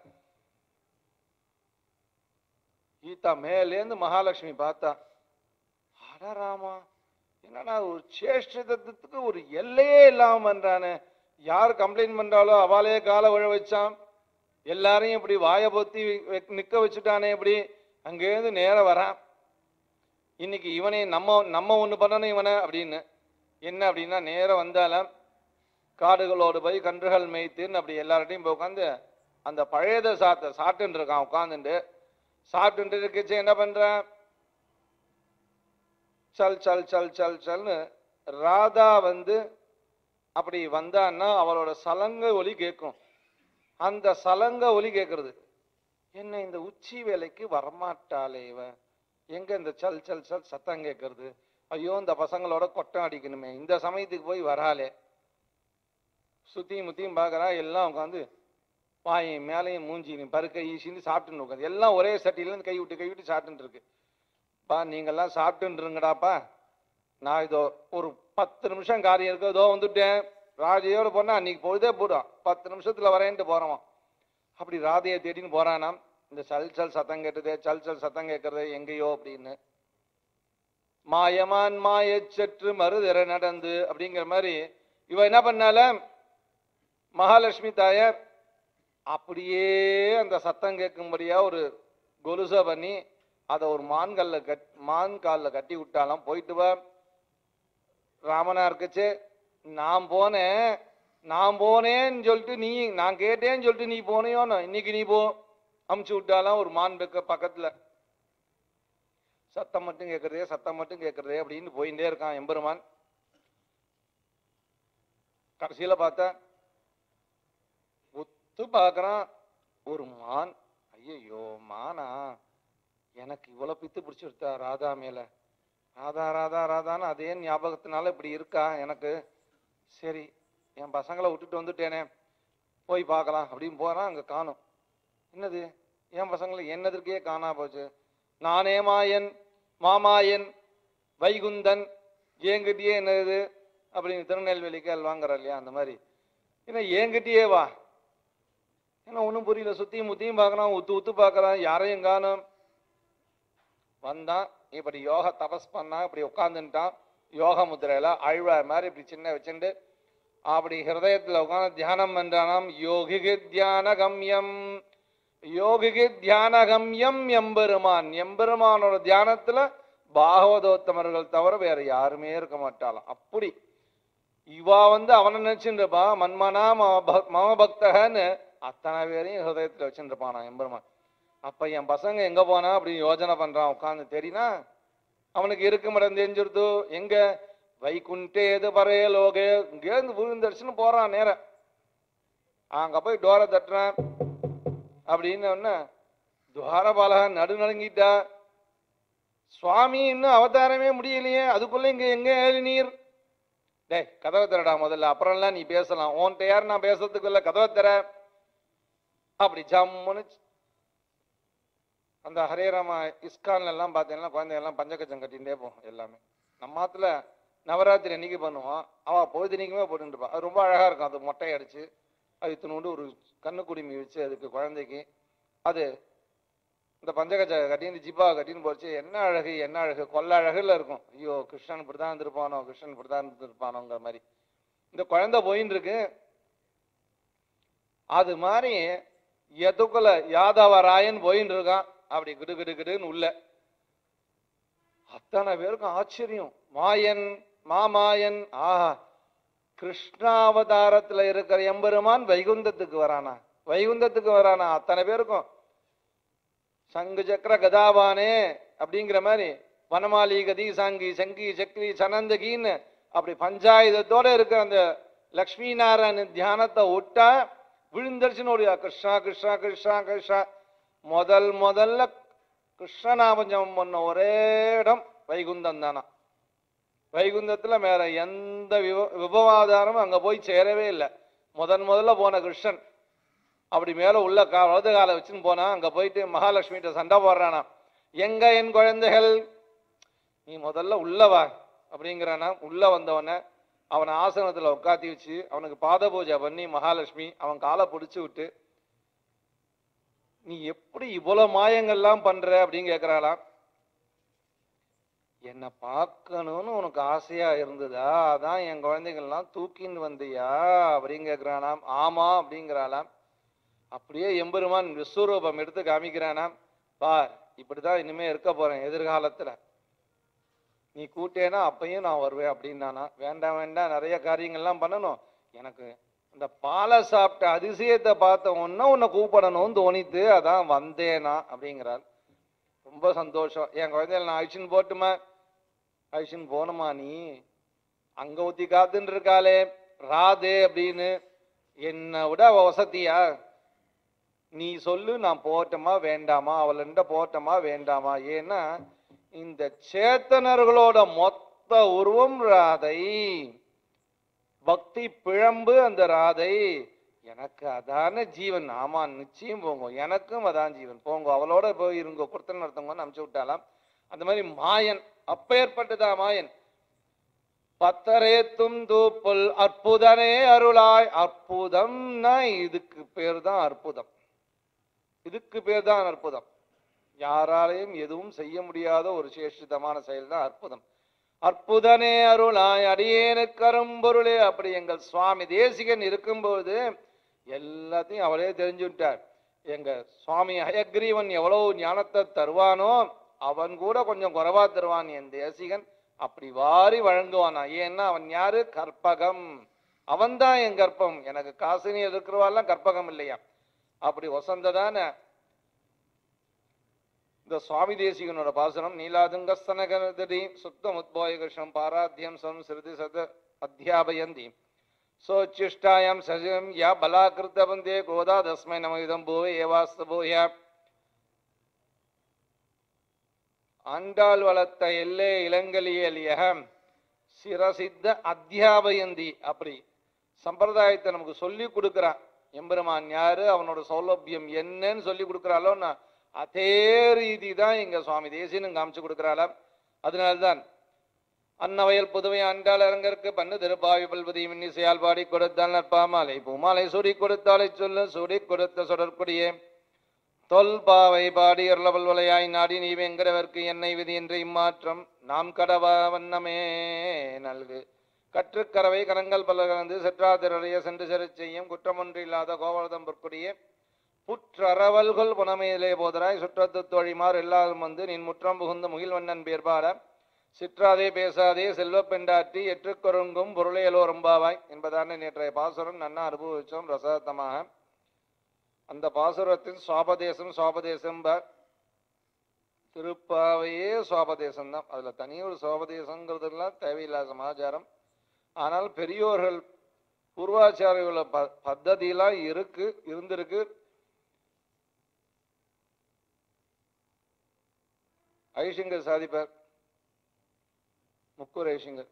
கீதா மேலேந்து மகாலட்சுமி பார்த்தா அட ராமா என்னடா ஒரு சேஷ்டத்துக்கு ஒரு எல்லையே இல்லாம பண்றானே யார் கம்ப்ளைண்ட் பண்றாலோ அவளே காலை விழ வச்சான் எல்லாரையும் இப்படி வாயை பொத்தி வெ- நிக்க வச்சுட்டானே இப்படி அங்கேருந்து நேரா வரான் இன்னைக்கு இவனே நம்ம நம்ம ஒண்ணு பண்ணணும் இவனை அப்படின்னு என்ன அப்படின்னா நேரம் வந்தாலும் காடுகளோடு போய் கன்றுகள் மேய்த்துன்னு அப்படி எல்லார்ட்டையும் போய் உட்காந்து அந்த பழையத சாத்த சாப்பிட்டுட்டு இருக்கான் உட்காந்துட்டு சாப்பிட்டுட்டு இருக்கச்சு என்ன பண்றான் சல் சல் சல் சல் சல்னு ராதா வந்து அப்படி வந்தான்னா அவளோட சலங்க ஒலி கேட்கும் அந்த சலங்க ஒலி கேட்கறது என்ன இந்த உச்சி வேலைக்கு வரமாட்டாளே இவன் எங்க இந்த சல் சல் சல் சத்தம் கேட்கறது ஐயோ இந்த பசங்களோட கொட்டம் அடிக்கணுமே இந்த சமயத்துக்கு போய் வராளே சுத்தியும் முத்தியும் பார்க்கறா எல்லாம் உட்காந்து வாயும் மேலையும் மூஞ்சியும் பருக்க ஈசின்னு சாப்பிட்டுன்னு உட்காந்து எல்லாம் ஒரே சட்டியில இருந்து கை விட்டு கை விட்டு சாப்பிட்டுன்னு இருக்கு பா நீங்கெல்லாம் சாப்பிட்டுருங்கடாப்பா நான் இதோ ஒரு பத்து நிமிஷம் காரியம் இருக்கு இதோ வந்துட்டேன் ராஜையோட போனா அன்னைக்கு பொழுதே போடும் பத்து நிமிஷத்துல வரேன்ட்டு போறவன் அப்படி ராதையை தேடின்னு போறானாம் இந்த சல் சல் சத்தம் கேட்டதே சல் சல் சத்தம் கேட்கறது எங்கேயோ அப்படின்னு மாயமான் மாயச்சற்று மறுதர நடந்து அப்படிங்கிற மாதிரி இவ என்ன பண்ணால மகாலட்சுமி தாயார் அப்படியே அந்த சத்தம் கேட்கும்படியா ஒரு கொலுசை பண்ணி அதை ஒரு மான்கல்ல கட் மான் காலில் கட்டி விட்டாலாம் போயிட்டு வா ராமனா இருக்குச்சு நான் போனேன் நான் போனேன்னு சொல்லிட்டு நீ நான் கேட்டேன்னு சொல்லிட்டு நீ போனியோன்னு இன்னைக்கு நீ போ அமுச்சு விட்டாலாம் ஒரு மான் பெக்க பக்கத்துல சத்தம் மட்டும் கேட்கறதே சத்தம் மட்டும் கேட்கறதே அப்படின்னு போயிட்டே இருக்கான் எம்பெருமான் கடைசியில பார்த்தா ஒத்து பார்க்கறான் ஒரு மான் ஐயையோ மானா எனக்கு இவ்வளவு பித்து பிடிச்சிருத்தா ராதா மேல ராதா ராதா ராதான்னு அதே ஞாபகத்தினால இப்படி இருக்கா எனக்கு சரி என் பசங்களை விட்டுட்டு வந்துட்டேனே போய் பார்க்கலாம் அப்படின்னு போறான் அங்க காணும் என்னது என் பசங்களை என்னதற்கே காணா போச்சு நானே மாயன் மாமாயன் வைகுந்தன் ஏங்கிட்டயே என்னது அப்படின்னு திருநெல்வேலிக்கு வாங்குற இல்லையா அந்த மாதிரி என்ன ஏங்கிட்டயே வா ஏன்னா ஒன்றும் புரியல சுத்தியும் முத்தியும் பார்க்கறான் உத்து உத்து பார்க்கறான் யாரையும் காணும் வந்தான் இப்படி யோக தபஸ் பண்ணா இப்படி உட்காந்துட்டான் யோக முத்திரையில அழ்வ மாதிரி இப்படி சின்ன வச்சுட்டு அப்படி ஹிருதயத்துல உட்காந்து தியானம் பண்றானாம் யோகிகு தியான கம்யம் யோகிகு தியான கம்யம் எம்பெருமான் எம்பெருமானோட தியானத்துல பாகவதோத்தமர்கள் தவிர வேற யாருமே இருக்க மாட்டாளாம் அப்படி இவா வந்து அவனை நினைச்சுட்டு இருப்பா மன்மனா மம பக்- மம பக்தகன்னு அத்தனை பேரையும் ஹிருதயத்துல வச்சுட்டு இருப்பானா எம்பெருமான் அப்ப என் பசங்க எங்க போனா அப்படின்னு யோசனை பண்றான் உட்காந்து தெரியுனா அவனுக்கு இருக்கும் இடம் தெரிஞ்சிருது எங்க வைகுண்டே எது பறைய லோகே இங்கேருந்து விழுந்தடிச்சுன்னு போறான் நேர அங்க போய் டோரை தட்டுறான் அப்படின்னு உடனே துவாரபாலகன் நடு நடுங்கிட்டா சுவாமி இன்னும் அவதாரமே முடியலையே அதுக்குள்ள இங்க எங்க ஏழு நீர் டேய் கதவை திறடா முதல்ல அப்புறம்லாம் நீ பேசலாம் உன்கிட்ட யார் நான் பேசுறதுக்குள்ள கதவை திற அப்படி ஜம்முன்னு அந்த ஹரே ராமா இஸ்கான்ல எல்லாம் பார்த்தீங்கன்னா குழந்தைங்க எல்லாம் பஞ்சகச்சம் கட்டிகிட்டே போகும் எல்லாமே நம்ம ஆத்துல நவராத்திரி அன்னைக்கு பண்ணுவோம் அவ பொழுதுனிக்குமே போட்டுட்டு இருப்பா அது ரொம்ப அழகா இருக்கும் அது மொட்டை அடிச்சு அது இத்தினோண்டு ஒரு கண்ணு குடுமி வச்சு அதுக்கு குழந்தைக்கு அது இந்த பஞ்சகச்ச கட்டின்னு ஜிப்பா கட்டின்னு போச்சு என்ன அழகு என்ன அழகு கொல்ல அழகுல இருக்கும் ஐயோ கிருஷ்ணன் இப்படிதான் இருந்திருப்பானோ கிருஷ்ணன் இப்படிதான் இருந்திருப்பானோங்கிற மாதிரி இந்த குழந்தை போயின்னு இருக்கு அது மாதிரி எதுக்குள்ள யாதவராயன் போயின்னு இருக்கான் அப்படி கிடு கிடு கிடுன்னு உள்ள அத்தனை பேருக்கும் ஆச்சரியம் மாயன் மாமாயன் ஆஹா கிருஷ்ணாவதாரத்துல இருக்கிற எம்பெருமான் வைகுந்தத்துக்கு வரானா வைகுந்தத்துக்கு வரானா அத்தனை பேருக்கும் சங்கு சக்கர கதாபானே அப்படிங்கிற மாதிரி வனமாலி கதி சாங்கி சங்கி சக்ரி சனந்தகின்னு அப்படி பஞ்சாயுதத்தோட இருக்கிற அந்த லக்ஷ்மி நாராயண தியானத்தை விட்டா விழுந்தடிச்சுன்னு ஒரு கிருஷ்ணா கிருஷ்ணா கிருஷ்ணா கிருஷ்ணா முதல் முதல்ல கிருஷ்ணநாமஜம் பண்ண ஒரே இடம் வைகுந்தம் தானா வைகுந்தத்துல வேற எந்த விப விபவாதாரமும் அங்க போய் சேரவே இல்லை முதன் முதல்ல போன கிருஷ்ணன் அப்படி மேல உள்ள கா வலது காலை வச்சுன்னு போனா அங்க போயிட்டு மகாலட்சுமிகிட்ட சண்டை போடுறானா எங்க என் குழந்தைகள் நீ முதல்ல உள்ள வா அப்படிங்கிறானா உள்ள வந்தவன அவனை ஆசனத்துல உட்காத்தி வச்சு அவனுக்கு பாத பூஜை பண்ணி மகாலட்சுமி அவன் காலை பிடிச்சு விட்டு நீ எப்படி இவ்வளவு மாயங்கள்லாம் பண்ற அப்படின்னு கேக்குறாளாம் என்னை பார்க்கணும்னு உனக்கு ஆசையா இருந்ததா அதான் என் குழந்தைகள்லாம் தூக்கின்னு வந்தியா அப்படின்னு கேக்குறானாம் ஆமா அப்படிங்கிறாளாம் அப்படியே எம்பெருமான் விஸ்வரூபம் எடுத்து காமிக்கிறானாம் பார் இப்படிதான் இனிமே இருக்க போறேன் எதிர்காலத்துல நீ கூட்டேனா அப்பயும் நான் வருவேன் அப்படின்னானா வேண்டாம் வேண்டாம் நிறைய காரியங்கள்லாம் பண்ணணும் எனக்கு இந்த பாலை சாப்பிட்ட அதிசயத்தை பார்த்த உடனே உன்னை கூப்பிடணும்னு தோணித்து அதான் வந்தேனா அப்படிங்கிறாள் ரொம்ப சந்தோஷம் என் குழந்தைகள் நான் அழிச்சுன்னு போட்டுமா அழிச்சுன்னு போகணுமா நீ அங்க ஊத்தி காத்துன்னு இருக்காளே ராதே அப்படின்னு என்னை விட அவ வசதியா நீ சொல்லு நான் போட்டமா வேண்டாமா அவள்கிட்ட போட்டமா வேண்டாமா ஏன்னா இந்த சேத்தனர்களோட மொத்த உருவம் ராதை பக்தி பிழம்பு அந்த ராதை எனக்கு அதான ஜீவன் ஆமா நிச்சயம் போங்க எனக்கும் அதான் ஜீவன் போங்க அவளோட போய் இருங்க குர்த்தன் நடத்தவங்கன்னு அனுப்பிச்சு விட்டாலாம் அந்த மாதிரி மாயன் அப்பேற்பட்டதா மாயன் பத்தரேத்தும் தூப்புல் அற்புதனே அருளாய் அற்புதம்னா இதுக்கு பேர் தான் அற்புதம் இதுக்கு பேர் தான் அற்புதம் யாராலையும் எதுவும் செய்ய முடியாத ஒரு சேஷிதமான செயல் தான் அற்புதம் அற்புதனே அருளாய் அடியேனுக்கு அரும்பொருளே அப்படி எங்கள் சுவாமி தேசிகன் இருக்கும்போது எல்லாத்தையும் அவரே தெரிஞ்சுட்டார் எங்க சுவாமி ஹயக்ரீவன் எவ்வளவு ஞானத்தை தருவானோ அவன் கூட கொஞ்சம் குறைவா தருவான் என் தேசிகன் அப்படி வாரி வழங்குவானா ஏன்னா அவன் யாரு கற்பகம் அவன்தான் என் கற்பம் எனக்கு காசினி இருக்கிறவாள்லாம் கற்பகம் இல்லையா அப்படி வசந்ததான இந்த சுவாமி தேசிகனோட பாசனம் நீலாதுங்கஸ்தனகதி சுத்தம் உத்போய கிருஷ்ணம் பாராத்தியம் சம்ஸ்ருதி சத அத்தியாபயந்தி சோச்சிஷ்டாயம் சஜம் யா பலாகிருத்த வந்தே கோதா தஸ்மை நம இதம் பூவே ஏவாஸ்தபூய ஆண்டாள் வளர்த்த எல்லே இளங்கலியலிய சிரசித்த அத்தியாபயந்தி அப்படி சம்பிரதாயத்தை நமக்கு சொல்லி கொடுக்குறான் எம்பெருமான் யாரு அவனோட சௌலபியம் என்னன்னு சொல்லி கொடுக்குறாளோன்னா அதே ரீதி தான் இங்க சுவாமி தேசியனும் காமிச்சு கொடுக்குறாளாம் அதனால்தான் அன்னவயல் புதுவை ஆண்டாள் அரங்கற்கு பண்ணு திருப்பாவி பல்வதி மின்னிசையால் பாடி கொடுத்தால் நற்பாமாலை பூமாலை சுடி கொடுத்தாலை சொல்லு சுடி கொடுத்த சுடற்குடியே தொல் பாவை பாடி அருளவல்வலையாய் நாடி நீ வெங்கடவர்க்கு என்னை விதி என்று இம்மாற்றம் நாம் கடவா வண்ணமே நல்கு கற்றுக்கரவை கரங்கள் பல கலந்து செற்றாதிரடைய சென்று செருச் செய்யும் குற்றமொன்று இல்லாத கோவலதம் பொற்குடியே புற்றறவல்கள் புனமையிலே போதராய் சுற்றத்து தோழிமார் எல்லாரும் வந்து நின் முற்றம் புகுந்து முகில்வண்ணன் பேர்பாட சிற்றாதே பேசாதே செல்வப் பெண்டாட்டி எற்றுக்கொருங்கும் பொருளையலோரும்பாவாய் என்பதான நேற்றைய பாசுரம் நன்னா அனுபவிச்சோம் ரசத்தமாக அந்த பாசுரத்தின் சுவாபதேசம் சுவாபதேசம் திருப்பாவையே சுவாபதேசம் தான் அதுல தனி ஒரு சுவாபதேசங்கிறதுலாம் தேவையில்லாத சமாச்சாரம் ஆனால் பெரியோர்கள் பூர்வாச்சாரியோட ப பத்ததியெல்லாம் இருக்கு இருந்திருக்கு ஐஷிங்கர் சாதிப்பார் முக்கூர் ஐஷிங்கர்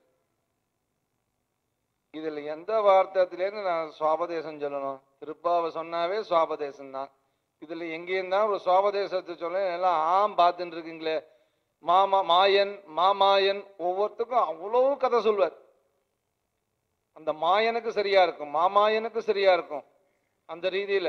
இதுல எந்த வார்த்தத்திலேருந்து நான் சுவாபதேசம் சொல்லணும் திருப்பாவை சொன்னாவே சுவாபதேசம் தான் இதுல எங்கேயும் தான் ஒரு சுவாபதேசத்தை சொல்ல எல்லாம் ஆம் பார்த்துட்டு இருக்கீங்களே மாமா மாயன் மாமாயன் ஒவ்வொருத்தருக்கும் அவ்வளவு கதை சொல்வார் அந்த மாயனுக்கு சரியா இருக்கும் மாமாயனுக்கு சரியா இருக்கும் அந்த ரீதியில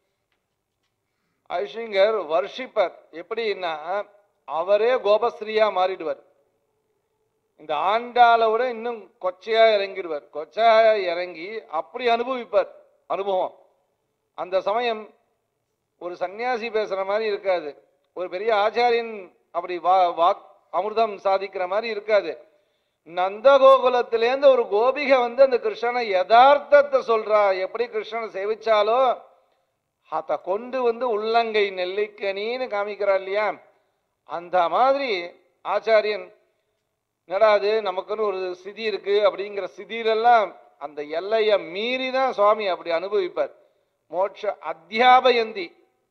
ஐஷிங்கர் வர்ஷிப்பர் எப்படின்னா அவரே கோபஸ்ரீயா மாறிடுவார் இந்த ஆண்டாளை விட இன்னும் கொச்சையா இறங்கிடுவார் கொச்சையா இறங்கி அப்படி அனுபவிப்பார் அனுபவம் அந்த சமயம் ஒரு சன்னியாசி பேசுற மாதிரி இருக்காது ஒரு பெரிய ஆச்சாரியன் அப்படி வா வாக் அமிர்தம் சாதிக்கிற மாதிரி இருக்காது நந்தகோகுலத்திலேருந்து ஒரு கோபிகை வந்து அந்த கிருஷ்ணனை யதார்த்தத்தை சொல்றா எப்படி கிருஷ்ணனை சேவிச்சாலோ அதை கொண்டு வந்து உள்ளங்கை நெல்லிக்கனின்னு காமிக்கிறா இல்லையா அந்த மாதிரி ஆச்சாரியன் என்னடா அது நமக்குன்னு ஒரு சிதி இருக்கு அப்படிங்கிற சிதியிலெல்லாம் அந்த எல்லையை மீறி தான் சுவாமி அப்படி அனுபவிப்பார் மோட்ச அத்தியாபயந்தி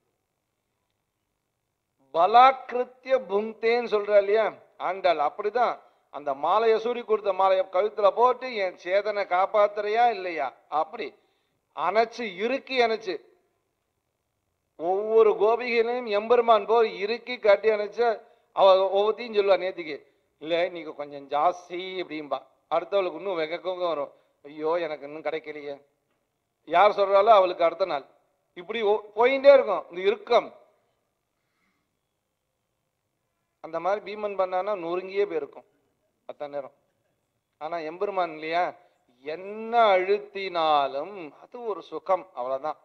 பலாக்கிருத்திய புங்தேன்னு சொல்றா இல்லையா ஆண்டாள் அப்படிதான் அந்த மாலையை சூடி கொடுத்த மாலையை கழுத்துல போட்டு என் சேதனை காப்பாத்துறியா இல்லையா அப்படி அணைச்சு இறுக்கி அணைச்சு ஒவ்வொரு கோபிகளையும் எம்பெருமான் போய் இறுக்கி கட்டி அணைச்சு அவ ஒவ்வொருத்தையும் சொல்லுவா நேத்திக்கு இல்ல நீங்க கொஞ்சம் ஜாஸ்தி அப்படிம்பா அடுத்தவளுக்கு இன்னும் வெகக்கங்க வரும் ஐயோ எனக்கு இன்னும் கிடைக்கலையே யார் சொல்றாலோ அவளுக்கு அடுத்த நாள் இப்படி ஒ- போயிட்டே இருக்கும் இந்த இறுக்கம் அந்த மாதிரி பீமன் பண்ணானா நொறுங்கியே போயிருக்கும் அத்தனை நேரம் ஆனா எம்பெருமான் இல்லையா என்ன அழுத்தினாலும் அது ஒரு சுகம் அவ்வளவுதான்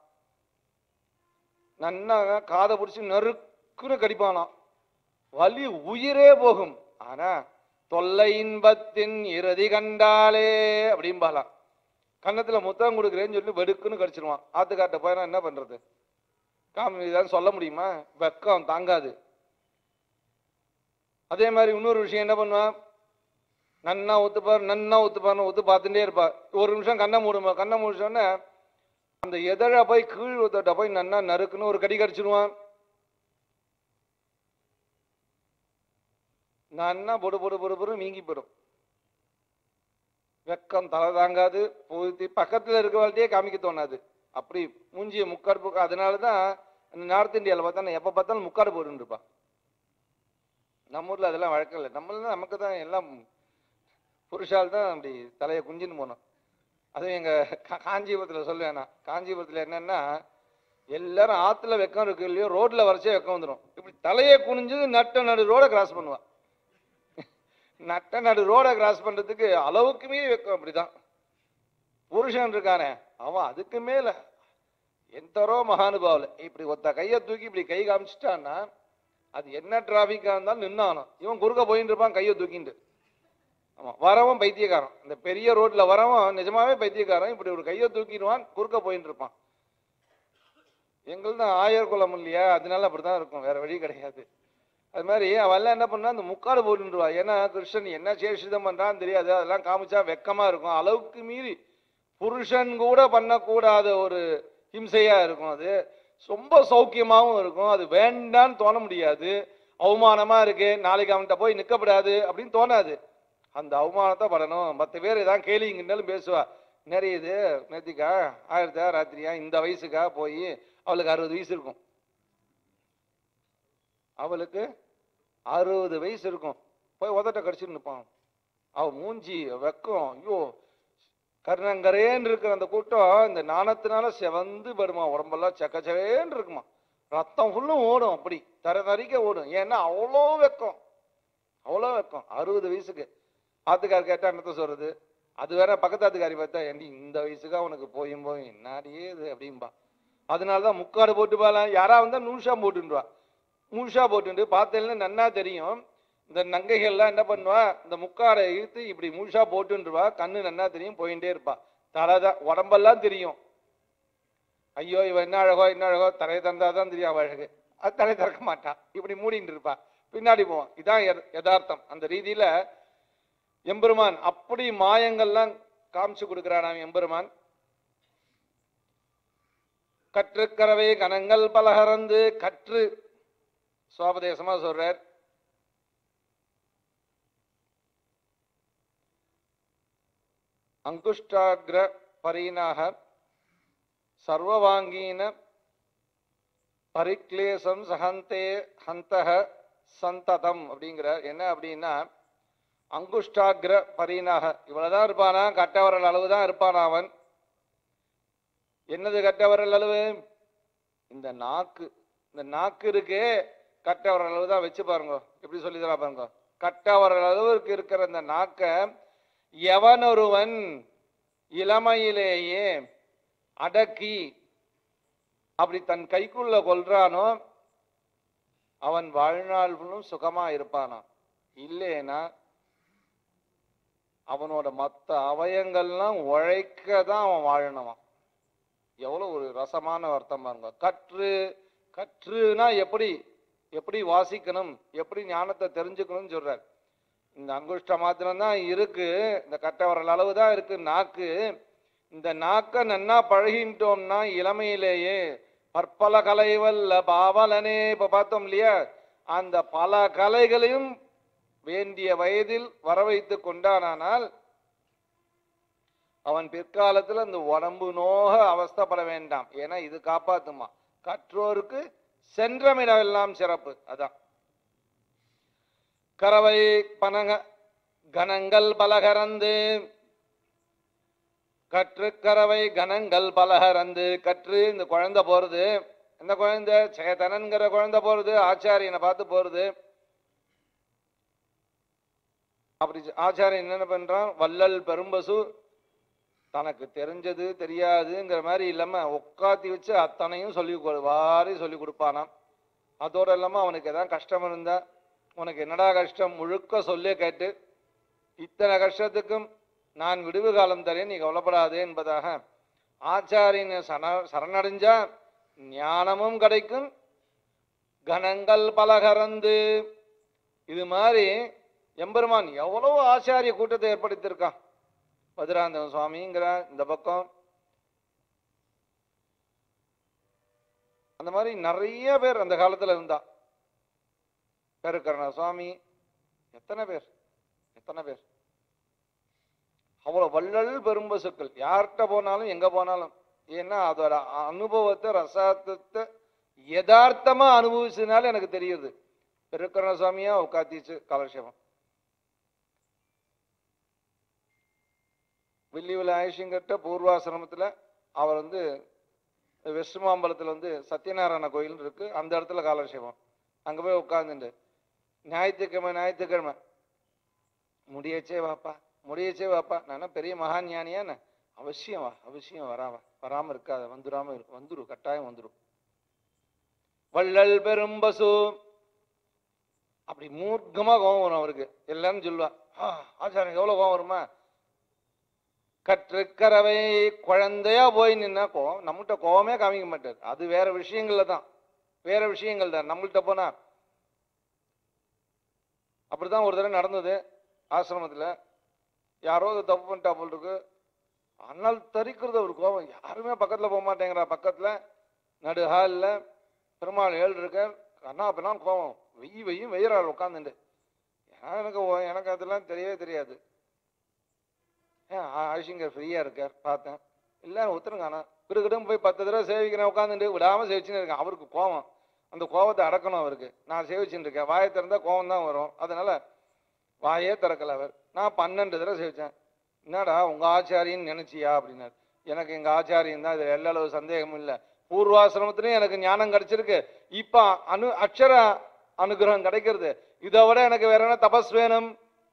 நன்னா காதை பிடிச்சி நறுக்குன்னு கடிப்பானாம் வலி உயிரே போகும் ஆனா தொல்லை இன்பத்தின் இறுதி கண்டாலே அப்படிம்பாலாம் கன்னத்துல முத்தம் கொடுக்குறேன்னு சொல்லி வெடுக்குன்னு கடிச்சிருவான் ஆத்துக்காட்ட போயினா என்ன பண்றது காமி இதான் சொல்ல முடியுமா வெக்கம் தாங்காது அதே மாதிரி இன்னொரு விஷயம் என்ன பண்ணுவான் நன்னா ஒத்துப்பார் நன்னா ஒத்துப்பார்னு ஒத்து பார்த்துட்டே இருப்பா ஒரு நிமிஷம் கண்ணை மூடுமா கண்ணை முடிச்சோடனே அந்த எதழ போய் கீழ் ஒத்தட்ட போய் நன்னா நறுக்குன்னு ஒரு கடி கடிச்சிருவான் நன்னா பொடு பொடு பொடு பொடு மீங்கி போயிடும் வெக்கம் தலை தாங்காது பூத்தி பக்கத்துல இருக்கிறவள்கிட்டயே காமிக்க தோணாது அப்படி மூஞ்சிய முக்காடு போக்க அதனால தான் நார்த் இந்தியாவில் பார்த்தா எப்போ பார்த்தாலும் முக்காடு போட்டுன்னு இருப்பா நம்ம ஊர்ல அதெல்லாம் வழக்கம் இல்லை நம்மள நமக்கு தான் எல்லாம் புருஷால் தான் அப்படி தலையை குஞ்சின்னு போனோம் அதுவும் எங்க கா- காஞ்சிபுரத்துல சொல்லுவேன் நான் காஞ்சிபுரத்துல என்னன்னா எல்லாரும் ஆத்துல வெக்கம் இருக்கு இல்லையோ ரோட்ல வரைச்சே வெக்கம் வந்துடும் இப்படி தலையை குனிஞ்சு நட்ட நடு ரோட கிராஸ் பண்ணுவா நட்ட நடு ரோட கிராஸ் பண்றதுக்கு அளவுக்கு மீறி வெக்கம் அப்படிதான் புருஷன் இருக்கானே அவன் அதுக்கு மேல எந்தரோ மகானுபாவில் இப்படி ஒத்த கையை தூக்கி இப்படி கை காமிச்சிட்டான்னா அது என்ன டிராஃபிக்கா இருந்தாலும் நின்னானும் இவன் குறுக்க போயிட்டு இருப்பான் கையை தூக்கிட்டு ஆமா வரவன் பைத்தியக்காரன் இந்த பெரிய ரோட்ல வரவன் நிஜமாவே பைத்தியக்காரன் இப்படி ஒரு கையை தூக்கிடுவான் குறுக்க போயிட்டு இருப்பான் எங்களுது ஆயர் குலம் இல்லையா அதனால அப்படிதான் இருக்கும் வேற வழி கிடையாது அது மாதிரி அவெல்லாம் என்ன பண்ணா அந்த முக்காடு போட்டுருவா ஏன்னா கிருஷ்ணன் என்ன சேஷிதம் பண்றான்னு தெரியாது அதெல்லாம் காமிச்சா வெக்கமா இருக்கும் அளவுக்கு மீறி புருஷன் கூட பண்ணக்கூடாத ஒரு ஹிம்சையா இருக்கும் அது ரொம்ப சௌக்கியமாவும் இருக்கும் அது வேண்டான்னு தோண முடியாது அவமானமா இருக்கு நாளைக்கு அவன்கிட்ட போய் நிக்கப்படாது அப்படின்னு தோணாது அந்த அவமானத்தை படணும் மற்ற பேர் ஏதாவது கேலிங்கன்னாலும் பேசுவா நிறைய இது நேத்திக்கா ஆயிரத்தா ராத்திரியா இந்த வயசுக்கா போய் அவளுக்கு அறுபது வயசு இருக்கும் அவளுக்கு அறுபது வயசு இருக்கும் போய் உதட்ட கடிச்சிட்டு நிற்பான் அவ மூஞ்சி வெக்கம் ஐயோ கருணங்கரேன்னு இருக்கிற அந்த கூட்டம் இந்த நாணத்தினால செவந்து வருமா உடம்பெல்லாம் சக்கச்சவேன்னு இருக்குமா ரத்தம் ஃபுல்லும் ஓடும் அப்படி தர தரிக்க ஓடும் ஏன்னா அவ்வளோ வெக்கம் அவ்வளோ வெக்கம் அறுபது வயசுக்கு ஆத்துக்கார் கேட்டா என்னத்த சொல்றது அது வேற பக்கத்து ஆத்துக்காரி பார்த்தா ஏண்டி இந்த வயசுக்கு அவனுக்கு போயும் போய் என்னாடியே இது அப்படின்பா அதனாலதான் முக்காடு போட்டு பாலாம் யாரா வந்தா நூஷா போட்டுருவா நூஷா போட்டுட்டு பார்த்தேன்னா நன்னா தெரியும் இந்த நங்கைகள்லாம் என்ன பண்ணுவா இந்த முக்காடை இழுத்து இப்படி முழுசா போட்டுருவா கண்ணு நன்னா தெரியும் போயிட்டே இருப்பா தலைதான் உடம்பெல்லாம் தெரியும் ஐயோ இவ என்ன அழகோ என்ன அழகோ தலையை தந்தாதான் தெரியும் அவ அழகு அது தலை திறக்க மாட்டா இப்படி மூடிட்டு இருப்பா பின்னாடி போவான் இதான் யத- யதார்த்தம் அந்த ரீதியில எம்பெருமான் அப்படி மாயங்கள்லாம் காமிச்சு கொடுக்கிறானாம் எம்பெருமான் கற்றுக்கரவை கணங்கள் பலகரந்து கற்று சுவாபதேசமா சொல்றார் அங்குஷ்டாகிர பரீனாக சர்வவாங்கீன பரிக்லேசம் சஹந்தே ஹந்தக சந்ததம் அப்படிங்கிறார் என்ன அப்படின்னா அங்குஷ்டாகிர பரீனாக இவ்வளவுதான் இருப்பானா கட்டவரல் அளவு தான் இருப்பானா அவன் என்னது கட்டவரல் அளவு இந்த நாக்கு இந்த நாக்கு இருக்கே கட்டவரல் அளவு தான் வச்சு பாருங்க எப்படி சொல்லி தரா பாருங்க கட்டவரல் அளவுக்கு இருக்கிற இந்த நாக்க எவனொருவன் இளமையிலேயே அடக்கி அப்படி தன் கைக்குள்ள கொள்றானோ அவன் வாழ்நாள் ஃபுல்லும் சுகமா இருப்பானா இல்லைனா அவனோட மத்த அவயங்கள்லாம் உழைக்க தான் அவன் வாழணுமாம் எவ்வளவு ஒரு ரசமான அர்த்தம் பாருங்க கற்று கற்றுனா எப்படி எப்படி வாசிக்கணும் எப்படி ஞானத்தை தெரிஞ்சுக்கணும்னு சொல்றார் இந்த அங்குஷ்ட மாத்திரம் தான் இருக்கு இந்த கட்டவரல் அளவு தான் இருக்கு நாக்கு இந்த நாக்க நன்னா பழகிட்டோம்னா இளமையிலேயே பற்பல கலைவல்ல பாவலனே இப்ப பார்த்தோம் இல்லையா அந்த பல கலைகளையும் வேண்டிய வயதில் வர வைத்து கொண்டானால் அவன் பிற்காலத்துல இந்த உடம்பு நோக அவஸ்தைப்பட வேண்டாம் ஏன்னா இது காப்பாத்துமா கற்றோருக்கு சென்றமிடமெல்லாம் சிறப்பு அதான் கரவை பனக கணங்கள் பலகரந்து கற்று கரவை கணங்கள் பலகரந்து கற்று இந்த குழந்தை போறது இந்த குழந்தை சேதனன்கிற குழந்தை போறது ஆச்சாரியனை பார்த்து போறது அப்படி ஆச்சாரியன் என்ன பண்றான் வள்ளல் பெரும்பசு தனக்கு தெரிஞ்சது தெரியாதுங்கிற மாதிரி இல்லாம உட்காத்தி வச்சு அத்தனையும் சொல்லி கொடு- வாரி சொல்லி கொடுப்பானாம் அதோட இல்லாம அவனுக்கு எதாவது கஷ்டம் இருந்தா உனக்கு என்னடா கஷ்டம் முழுக்க சொல்லி கேட்டு இத்தனை கஷ்டத்துக்கும் நான் விடுவு காலம் தரேன் நீ கவலைப்படாதே என்பதாக ஆச்சாரியனை சன சரணடைஞ்சா ஞானமும் கிடைக்கும் கணங்கள் பலகரந்து இது மாதிரி எம்பெருமான் எவ்வளவு ஆச்சாரிய கூட்டத்தை ஏற்படுத்தியிருக்கான் மதுராந்தகம் சுவாமிங்கிற இந்த பக்கம் அந்த மாதிரி நிறைய பேர் அந்த காலத்துல இருந்தா பெருக்கரண சுவாமி எத்தனை பேர் எத்தனை பேர் அவ்வளவு வள்ளல் பெரும்பசுக்கள் யார்கிட்ட போனாலும் எங்க போனாலும் ஏன்னா அதோட அனுபவத்தை ரசாத்தத்தை யதார்த்தமா அனுபவிச்சதுனால எனக்கு தெரியுது பெருக்கரண சுவாமியா உட்காத்திச்சு காலக்ஷேபம் வில்லிவில் ஆயுஷங்கிட்ட பூர்வாசிரமத்துல அவர் வந்து வெஸ்ட் மாம்பலத்தில் வந்து சத்யநாராயண கோயில் இருக்கு அந்த இடத்துல காலட்சேபம் அங்கே போய் உட்காந்துட்டு ஞாயிற்றுக்கிழமை ஞாயிற்றுக்கிழமை முடியச்சே வாப்பா முடியச்சே வாப்பா நான் என்ன பெரிய மகான் ஞானியா என்ன அவசியம் வா அவசியம் வராவா வராம இருக்காத வந்துடாம இரு வந்துரு கட்டாயம் வந்துரும் வள்ளல் பெரும் பசு அப்படி மூர்க்கமா கோவம் வரும் அவருக்கு எல்லாரும் சொல்லுவா "ஆ, ஆச்சாரம் எவ்வளவு கோவம் வருமா கற்றுக்கறவை குழந்தையா போய் நின்னா கோவம் நம்மகிட்ட கோவமே காமிக்க மாட்டார் அது வேற விஷயங்கள்ல தான் வேற விஷயங்கள் தான் நம்மள்ட்ட போனா அப்படிதான் ஒரு தடவை நடந்தது ஆசிரமத்துல யாரோ அது தப்பு பண்ணிட்டா போல் இருக்கு ஆனால் தரிக்கிறது ஒரு கோபம் யாருமே பக்கத்துல போக மாட்டேங்கிறா பக்கத்துல நடு ஹாலில் பெருமாள் ஏழு இருக்கார் அண்ணா அப்பனா கோபம் வெய்ய வெய்யும் வெய்யறாள் உட்காந்துட்டு எனக்கு ஓ- எனக்கு அதெல்லாம் தெரியவே தெரியாது ஏன் ஆஷிங்கர் ஃப்ரீயா இருக்கார் பார்த்தேன் எல்லாரும் ஒத்துருங்க ஆனா கிடுக்கிடும் போய் பத்து தடவை சேவிக்கிறேன் உட்காந்துட்டு விடாம சேவிச்சுன்னு இருக்கேன் அவருக்கு கோவம் அந்த கோவத்தை அடக்கணும் அவருக்கு நான் சேவிச்சுட்டு இருக்கேன் வாயை திறந்தா கோவம் தான் வரும் அதனால வாயே திறக்கல அவர் நான் பன்னெண்டு தடவை சேவிச்சேன் என்னடா உங்க ஆச்சாரின்னு நினைச்சியா அப்படின்னாரு எனக்கு எங்க ஆச்சாரியன் தான் இதுல எல்லா அளவு சந்தேகமும் இல்லை பூர்வாசிரமத்திலையும் எனக்கு ஞானம் கிடைச்சிருக்கு இப்ப அனு அக்ஷர அனுகிரகம் கிடைக்கிறது இதை விட எனக்கு வேற என்ன தபஸ் வேணும்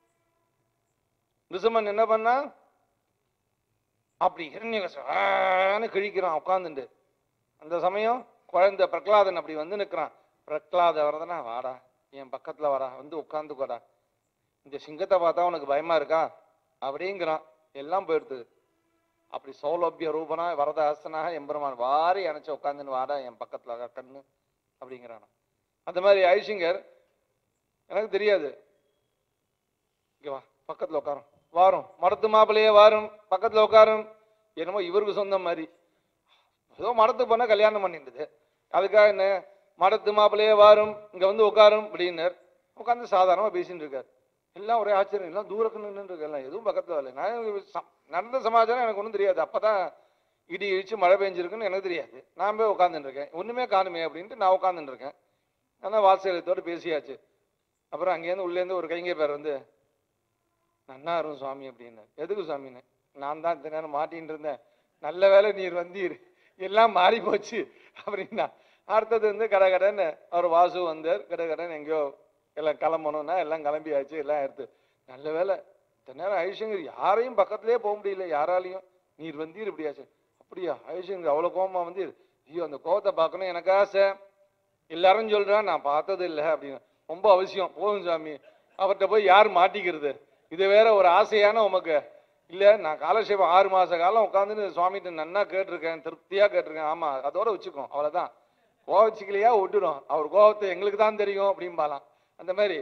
ரிசுமன் என்ன பண்ணா அப்படி ஹிரண்யகசன்னு கிழிக்கிறான் உட்காந்துட்டு அந்த சமயம் குழந்தை பிரகலாதன் அப்படி வந்து நிற்கிறான் பிரகலாத வரதனா வாடா என் பக்கத்துல வாடா வந்து உட்காந்துக்கோடா இந்த சிங்கத்தை பார்த்தா உனக்கு பயமா இருக்கா அப்படிங்கிறான் எல்லாம் போயிடுது அப்படி சௌலபிய ரூபனா வரத ஹஸ்தனாக எம்பெருமான் வாரி அணைச்சு உட்காந்துன்னு வாடா என் பக்கத்துல வா, கண்ணு அப்படிங்கிறான் அந்த மாதிரி ஐசிங்கர் எனக்கு தெரியாது இங்க வா பக்கத்துல உட்காரும் வாரும் மடத்து மாப்பிள்ளையே வாரும் பக்கத்துல உட்காரும் என்னமோ இவருக்கு சொந்தம் மாதிரி ஏதோ மடத்துக்கு போனா கல்யாணம் பண்ணிருந்தது அதுக்காக என்ன மடத்து மாப்பிள்ளையே வாரும் இங்க வந்து உட்காரும் அப்படின்னார் உட்காந்து சாதாரணமா பேசிட்டு இருக்காரு எல்லாம் ஒரே ஆச்சரியம் எல்லாம் தூரக்கு நின்று எல்லாம் எதுவும் பக்கத்துல வரல நான் ச- நடந்த சமாச்சாரம் எனக்கு ஒன்றும் தெரியாது அப்பதான் இடி இடிச்சு மழை பெஞ்சிருக்குன்னு எனக்கு தெரியாது நான் போய் உட்காந்துட்டு இருக்கேன் ஒண்ணுமே காணுமே அப்படின்ட்டு நான் உட்காந்துட்டு இருக்கேன் ஆனால் வாத்சல்யத்தோடு பேசியாச்சு அப்புறம் அங்கேருந்து உள்ளேருந்து ஒரு கைங்க பேர் வந்து நன்னா இருக்கும் சுவாமி அப்படின்னு எதுக்கு சுவாமின்னு நான் தான் இத்தனை நேரம் மாட்டின்னு இருந்தேன் நல்ல வேளை நீர் வந்தீர் எல்லாம் மாறி போச்சு அப்படின்னா அடுத்தது வந்து கடகடன்னு அவர் வாசு வந்தார் கடகடன் எங்கேயோ எல்லாம் கிளம்பணும்னா எல்லாம் கிளம்பியாச்சு எல்லாம் எடுத்து நல்ல வேளை இத்தனை நேரம் ஐஷங்கர் யாரையும் பக்கத்துலயே போக முடியல யாராலையும் நீர் வந்தீர் இப்படியாச்சு அப்படியா ஐஷங்கர் அவ்வளோ கோபமா வந்தீர் ஐயோ அந்த கோவத்தை பார்க்கணும் எனக்கு ஆசை எல்லாரும் சொல்றான் நான் பார்த்தது இல்லை அப்படின்னு ரொம்ப அவசியம் போதும் சாமி அவர்கிட்ட போய் யார் மாட்டிக்கிறது இது வேற ஒரு ஆசையான உமக்கு இல்ல நான் காலட்சேபம் ஆறு மாச காலம் உட்காந்துன்னு சுவாமிகிட்ட நன்னா கேட்டிருக்கேன் திருப்தியா கேட்டிருக்கேன் ஆமா அதோட வச்சுக்கோ அவ்வளவுதான் கோவச்சிக்கலையா விட்டுடும் அவர் கோவத்தை எங்களுக்கு தான் தெரியும் அப்படிம்பாலாம் அந்த மாதிரி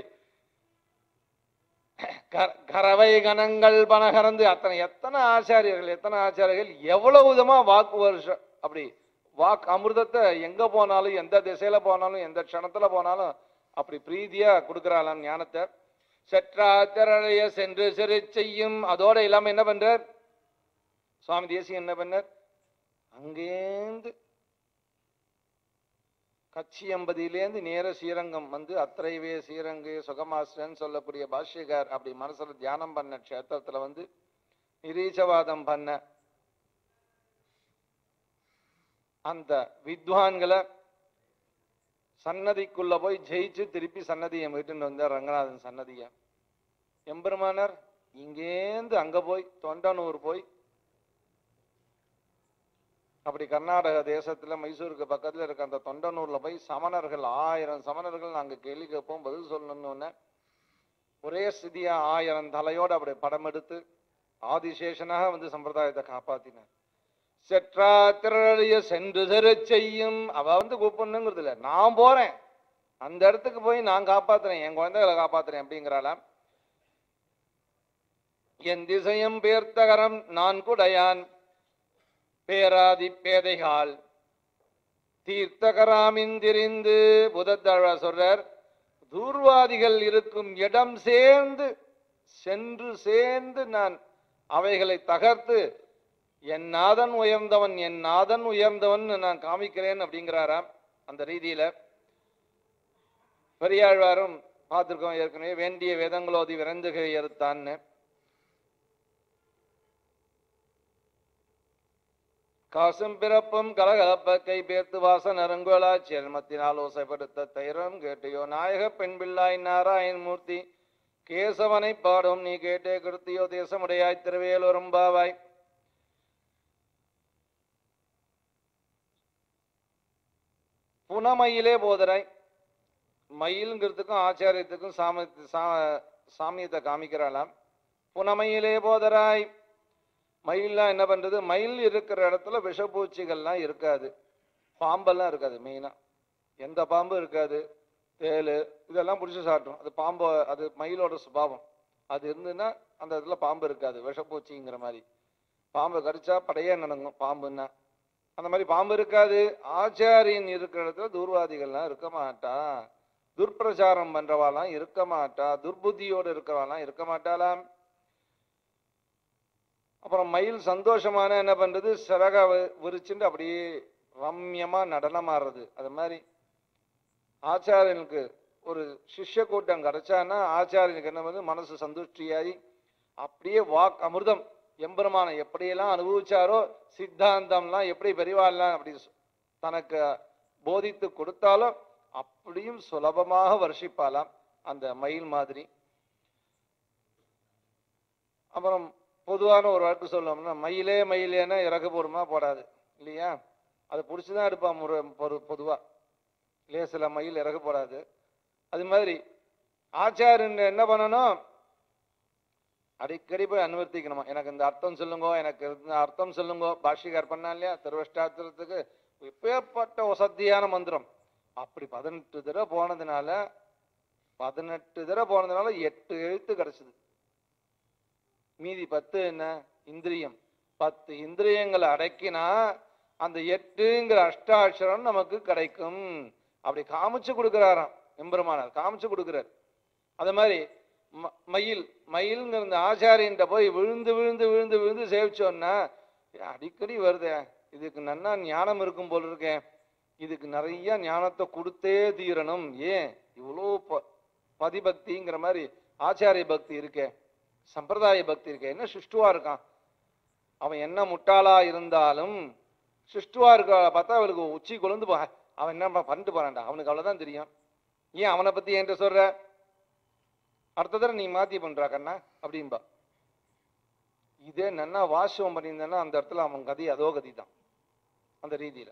க- கரவை கணங்கள் பனகரந்து அத்தனை எத்தனை ஆச்சாரியர்கள் எத்தனை ஆச்சாரியர்கள் எவ்வளவு விதமா வாக்கு வருஷம் அப்படி வாக்கு அமிர்தத்தை எங்க போனாலும் எந்த திசையில போனாலும் எந்த க்ஷணத்துல போனாலும் அப்படி பிரீதியா கொடுக்கறாளாம் ஞானத்தை சற்றாத்திரைய சென்று சிறு செய்யும் அதோட இல்லாம என்ன பண்றார் சுவாமி தேசியம் என்ன பண்ணார் அங்கேந்து கச்சியம்பதியிலேருந்து நேர ஸ்ரீரங்கம் வந்து அத்திரைவே ஸ்ரீரங்கு சுகமாஸ்டர்ன்னு சொல்லக்கூடிய பாஷ்யகார் அப்படி மனசுல தியானம் பண்ண க்ஷேத்திரத்துல வந்து நிரீச்சவாதம் பண்ண அந்த வித்வான்களை சன்னதிக்குள்ள போய் ஜெயிச்சு திருப்பி சன்னதியை மீட்டுன்னு வந்தார் ரங்கநாதன் சன்னதியை எம்பெருமானார் இங்கேந்து அங்க போய் தொண்டனூர் போய் அப்படி கர்நாடக தேசத்துல மைசூருக்கு பக்கத்துல இருக்க அந்த தொண்டனூர்ல போய் சமணர்கள் ஆயிரம் சமணர்கள் நாங்க கேள்வி கேட்போம் பதில் சொல்லணும்னு ஒரே ஸ்திதியா ஆயிரம் தலையோட அப்படி படம் எடுத்து ஆதிசேஷனாக வந்து சம்பிரதாயத்தை காப்பாத்தினார் செற்றா திரளிய சென்று செரு செய்யும் அவ வந்து கூப்பிடணுங்கிறது இல்ல நான் போறேன் அந்த இடத்துக்கு போய் நான் காப்பாத்துறேன் என் குழந்தைகளை காப்பாத்துறேன் அப்படிங்கிறாளாம் என் திசையும் பேர்த்தகரம் நான் குடையான் பேராதி பேதைகால் தீர்த்தகராமிந்திரிந்து புதத்தழ சொல்றார் தூர்வாதிகள் இருக்கும் இடம் சேர்ந்து சென்று சேர்ந்து நான் அவைகளை தகர்த்து என் நாதன் உயர்ந்தவன் என் நாதன் உயர்ந்தவன் நான் காமிக்கிறேன் அப்படிங்கிறாராம் அந்த ரீதியில பெரியாழ்வாரும் பார்த்திருக்கோம் ஏற்கனவே வேண்டிய வேதங்களோதி விரைந்துகை எறுத்தான்னு காசும் பிறப்பும் கலகலப்ப கை பேர்த்து வாச நறுங்கோலா சேர்மத்தினால் ஓசைப்படுத்த தைரம் கேட்டியோ நாயக பெண் பிள்ளாய் நாராயண் மூர்த்தி கேசவனை பாடும் நீ கேட்டே கிருத்தியோ தேசமுடையாய் திருவேலோரும் பாவாய் புனமயிலே போதராய் மயிலுங்கிறதுக்கும் ஆச்சாரியத்துக்கும் சாம சா- சாமியத்தை காமிக்கிறாளாம் புனமயிலே போதராய் மயில்லாம் என்ன பண்றது மயில் இருக்கிற இடத்துல விஷப்பூச்சிகள்லாம் இருக்காது பாம்பெல்லாம் இருக்காது மெயினா எந்த பாம்பு இருக்காது தேளு இதெல்லாம் பிடிச்சி சாப்பிட்ரும் அது பாம்பு அது மயிலோட சுபாவம் அது இருந்துன்னா அந்த இடத்துல பாம்பு இருக்காது விஷப்பூச்சிங்கிற மாதிரி பாம்பு கடிச்சா படையே நடங்கும் பாம்புன்னா அந்த மாதிரி பாம்பு இருக்காது ஆச்சாரியன் இருக்கிற இடத்துல தூர்வாதிகள்லாம் இருக்க மாட்டா துர்பிரச்சாரம் பண்றவாலாம் இருக்க மாட்டா துர்புத்தியோடு இருக்கிறவாலாம் இருக்க மாட்டாளாம் அப்புறம் மயில் சந்தோஷமான என்ன பண்றது சிறக வி- விரிச்சுட்டு அப்படியே ரம்யமா நடனமாடுறது அது மாதிரி ஆச்சாரியனுக்கு ஒரு சிஷ்ய கூட்டம் கிடைச்சான்னா ஆச்சாரியனுக்கு என்ன பண்ணுது மனசு சந்துஷ்டியாகி அப்படியே வாக் அமிர்தம் எம்பெருமானை எப்படியெல்லாம் அனுபவிச்சாரோ சித்தாந்தம்லாம் எப்படி பெரிவாள்லாம் அப்படி சொ- தனக்கு போதித்து கொடுத்தாலும் அப்படியும் சுலபமாக வர்ஷிப்பாலாம் அந்த மயில் மாதிரி அப்புறம் பொதுவான ஒரு வாக்கு சொல்லணும்னா மயிலே மயிலேன்னா இறகு போடுமா போடாது இல்லையா அதை பிடிச்சி தான் எடுப்பான் முறை பொது பொதுவாக இல்லையா சில மயில் இறகு போடாது அது மாதிரி ஆச்சாரியன் என்ன பண்ணணும் அடிக்கடி போய் அனுவர்த்திக்கணுமா எனக்கு இந்த அர்த்தம் சொல்லுங்கோ எனக்கு இந்த அர்த்தம் சொல்லுங்கோ பாஷிகார் பண்ணா இல்லையா திருவஷ்டாத்திரத்துக்கு எப்பேற்பட்ட வசதியான மந்திரம் அப்படி பதினெட்டு தடவை போனதுனால பதினெட்டு தடவை போனதுனால எட்டு எழுத்து கிடைச்சது மீதி பத்து என்ன இந்திரியம் பத்து இந்திரியங்களை அடக்கினா அந்த எட்டுங்கிற அஷ்டாட்சரம் நமக்கு கிடைக்கும் அப்படி காமிச்சு கொடுக்கிறாராம் எம்பெருமானார் காமிச்சு கொடுக்கிறார் அது மாதிரி ம- மயில் மயில்ங்கிற இந்த ஆச்சாரியன்ட்ட போய் விழுந்து விழுந்து விழுந்து விழுந்து சேவிச்சோன்னா ஏ, அடிக்கடி வருதே இதுக்கு நன்னா ஞானம் இருக்கும் போல இருக்கேன் இதுக்கு நிறைய ஞானத்தை கொடுத்தே தீரணும் ஏன் இவ்வளோ ப பதிபக்திங்கிற மாதிரி ஆச்சாரிய பக்தி இருக்கே சம்பிரதாய பக்தி இருக்கே என்ன சுஷ்டுவா இருக்கான் அவன் என்ன முட்டாளா இருந்தாலும் சுஷ்டுவா இருக்க பார்த்தா அவளுக்கு உச்சி கொழுந்து போ அவன் என்ன பண்ணிட்டு போறான்டா அவனுக்கு அவ்வளவுதான் தெரியும் ஏன் அவனை பத்தி என்கிட்ட சொல்ற அடுத்த தடவை நீ மாத்தி பண்றா கண்ணா அப்படின்பா இதே நன்னா வாசம் பண்ணியிருந்தேன்னா அந்த இடத்துல அவன் கதி அதோ கதி தான் அந்த ரீதியில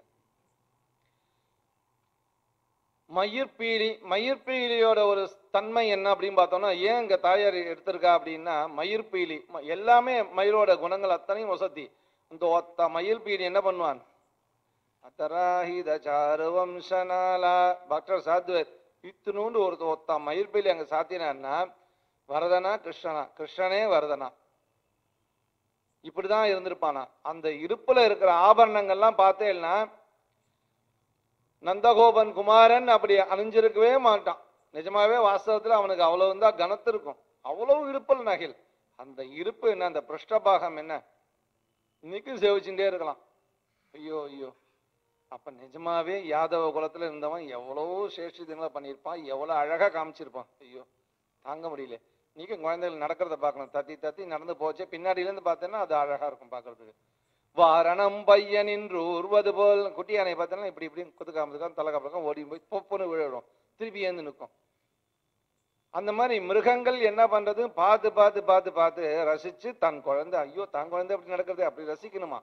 மயிர்பீலி மயிர்பீலியோட ஒரு தன்மை என்ன அப்படின்னு பார்த்தோம்னா ஏன் இங்க தாயார் எடுத்திருக்கா அப்படின்னா மயிர்பீலி ம- எல்லாமே மயிலோட குணங்கள் அத்தனையும் வசதி இந்த ஒத்த மயிர்பீலி என்ன பண்ணுவான் அத்தராஹித சாரு வம்சனாலா டாக்டர் சாத்வர் இத்தினூண்டு ஒரு ஒத்த மயிர்பீலி அங்க சாத்தினான்னா வரதனா கிருஷ்ணனா கிருஷ்ணனே வரதனா இப்படிதான் இருந்திருப்பானா அந்த இருப்புல இருக்கிற ஆபரணங்கள்லாம் பார்த்தேன்னா நந்தகோபன் குமாரன் அப்படி அணிஞ்சிருக்கவே மாட்டான் நிஜமாவே வாஸ்தவத்துல அவனுக்கு அவ்வளவு தான் கனத்து இருக்கும் அவ்வளவு இருப்பல் நகில் அந்த இருப்பு என்ன அந்த பிருஷ்டபாகம் என்ன இன்னைக்கும் சேவிச்சுட்டே இருக்கலாம் ஐயோ ஐயோ அப்ப நிஜமாவே யாதவ குலத்துல இருந்தவன் எவ்வளவோ சேஷிதங்களை பண்ணியிருப்பான் எவ்வளவு அழகா காமிச்சிருப்பான் ஐயோ தாங்க முடியல நீக்கும் குழந்தைகள் நடக்கிறத பார்க்கணும் தத்தி தத்தி நடந்து போச்சு பின்னாடியில இருந்து பார்த்தேன்னா அது அழகா இருக்கும் பார்க்கிறதுக்கு வாரணம் பையனின் உருவது போல் குட்டி யானை பார்த்தோன்னா இப்படி இப்படி குதுக்காம குதுக்காம தலை பக்கம் ஓடி போய் பொப்புன்னு விழுடும் திருப்பி ஏந்து நிற்கும் அந்த மாதிரி மிருகங்கள் என்ன பண்றது பார்த்து பார்த்து பார்த்து பார்த்து ரசிச்சு தன் குழந்தை ஐயோ தன் குழந்தை அப்படி நடக்கிறது அப்படி ரசிக்கணுமா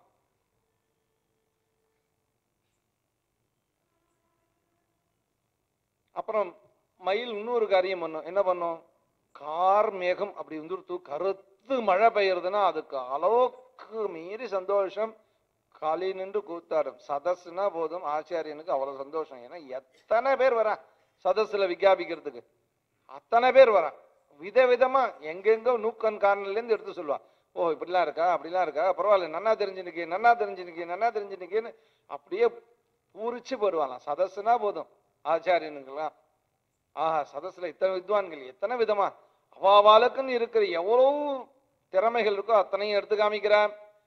அப்புறம் மயில் இன்னொரு காரியம் பண்ணும் என்ன பண்ணும் கார் மேகம் அப்படி வந்துருத்து கருத்து மழை பெய்யறதுன்னா அதுக்கு அளவுக்கு மீறி சந்தோஷம் களி நின்று கூத்தாடும் சதஸ்னா போதும் ஆச்சாரியனுக்கு அவ்வளவு சந்தோஷம் ஏன்னா எத்தனை பேர் வரா சதஸ்ல விஞ்ஞாபிக்கிறதுக்கு அத்தனை பேர் வரா விதவிதமா எங்கெங்க நூக்கன் கார்னர்ல இருந்து எடுத்து சொல்லுவான் ஓ இப்படிலாம் இருக்கா அப்படிலாம் இருக்கா பரவாயில்ல நன்னா தெரிஞ்சுனுக்கே நன்னா தெரிஞ்சுனுக்கே நன்னா தெரிஞ்சுனுக்கேன்னு அப்படியே பூரிச்சு போடுவாங்களாம் சதஸ்னா போதும் ஆச்சாரியனுக்கெல்லாம் ஆஹா சதஸ்ல இத்தனை வித்வான்கள் எத்தனை விதமா அவாவாளுக்குன்னு இருக்கிற எவ்வளவு திறமைகள் இருக்கோ அத்தனையும் எடுத்து காமிக்கிறார்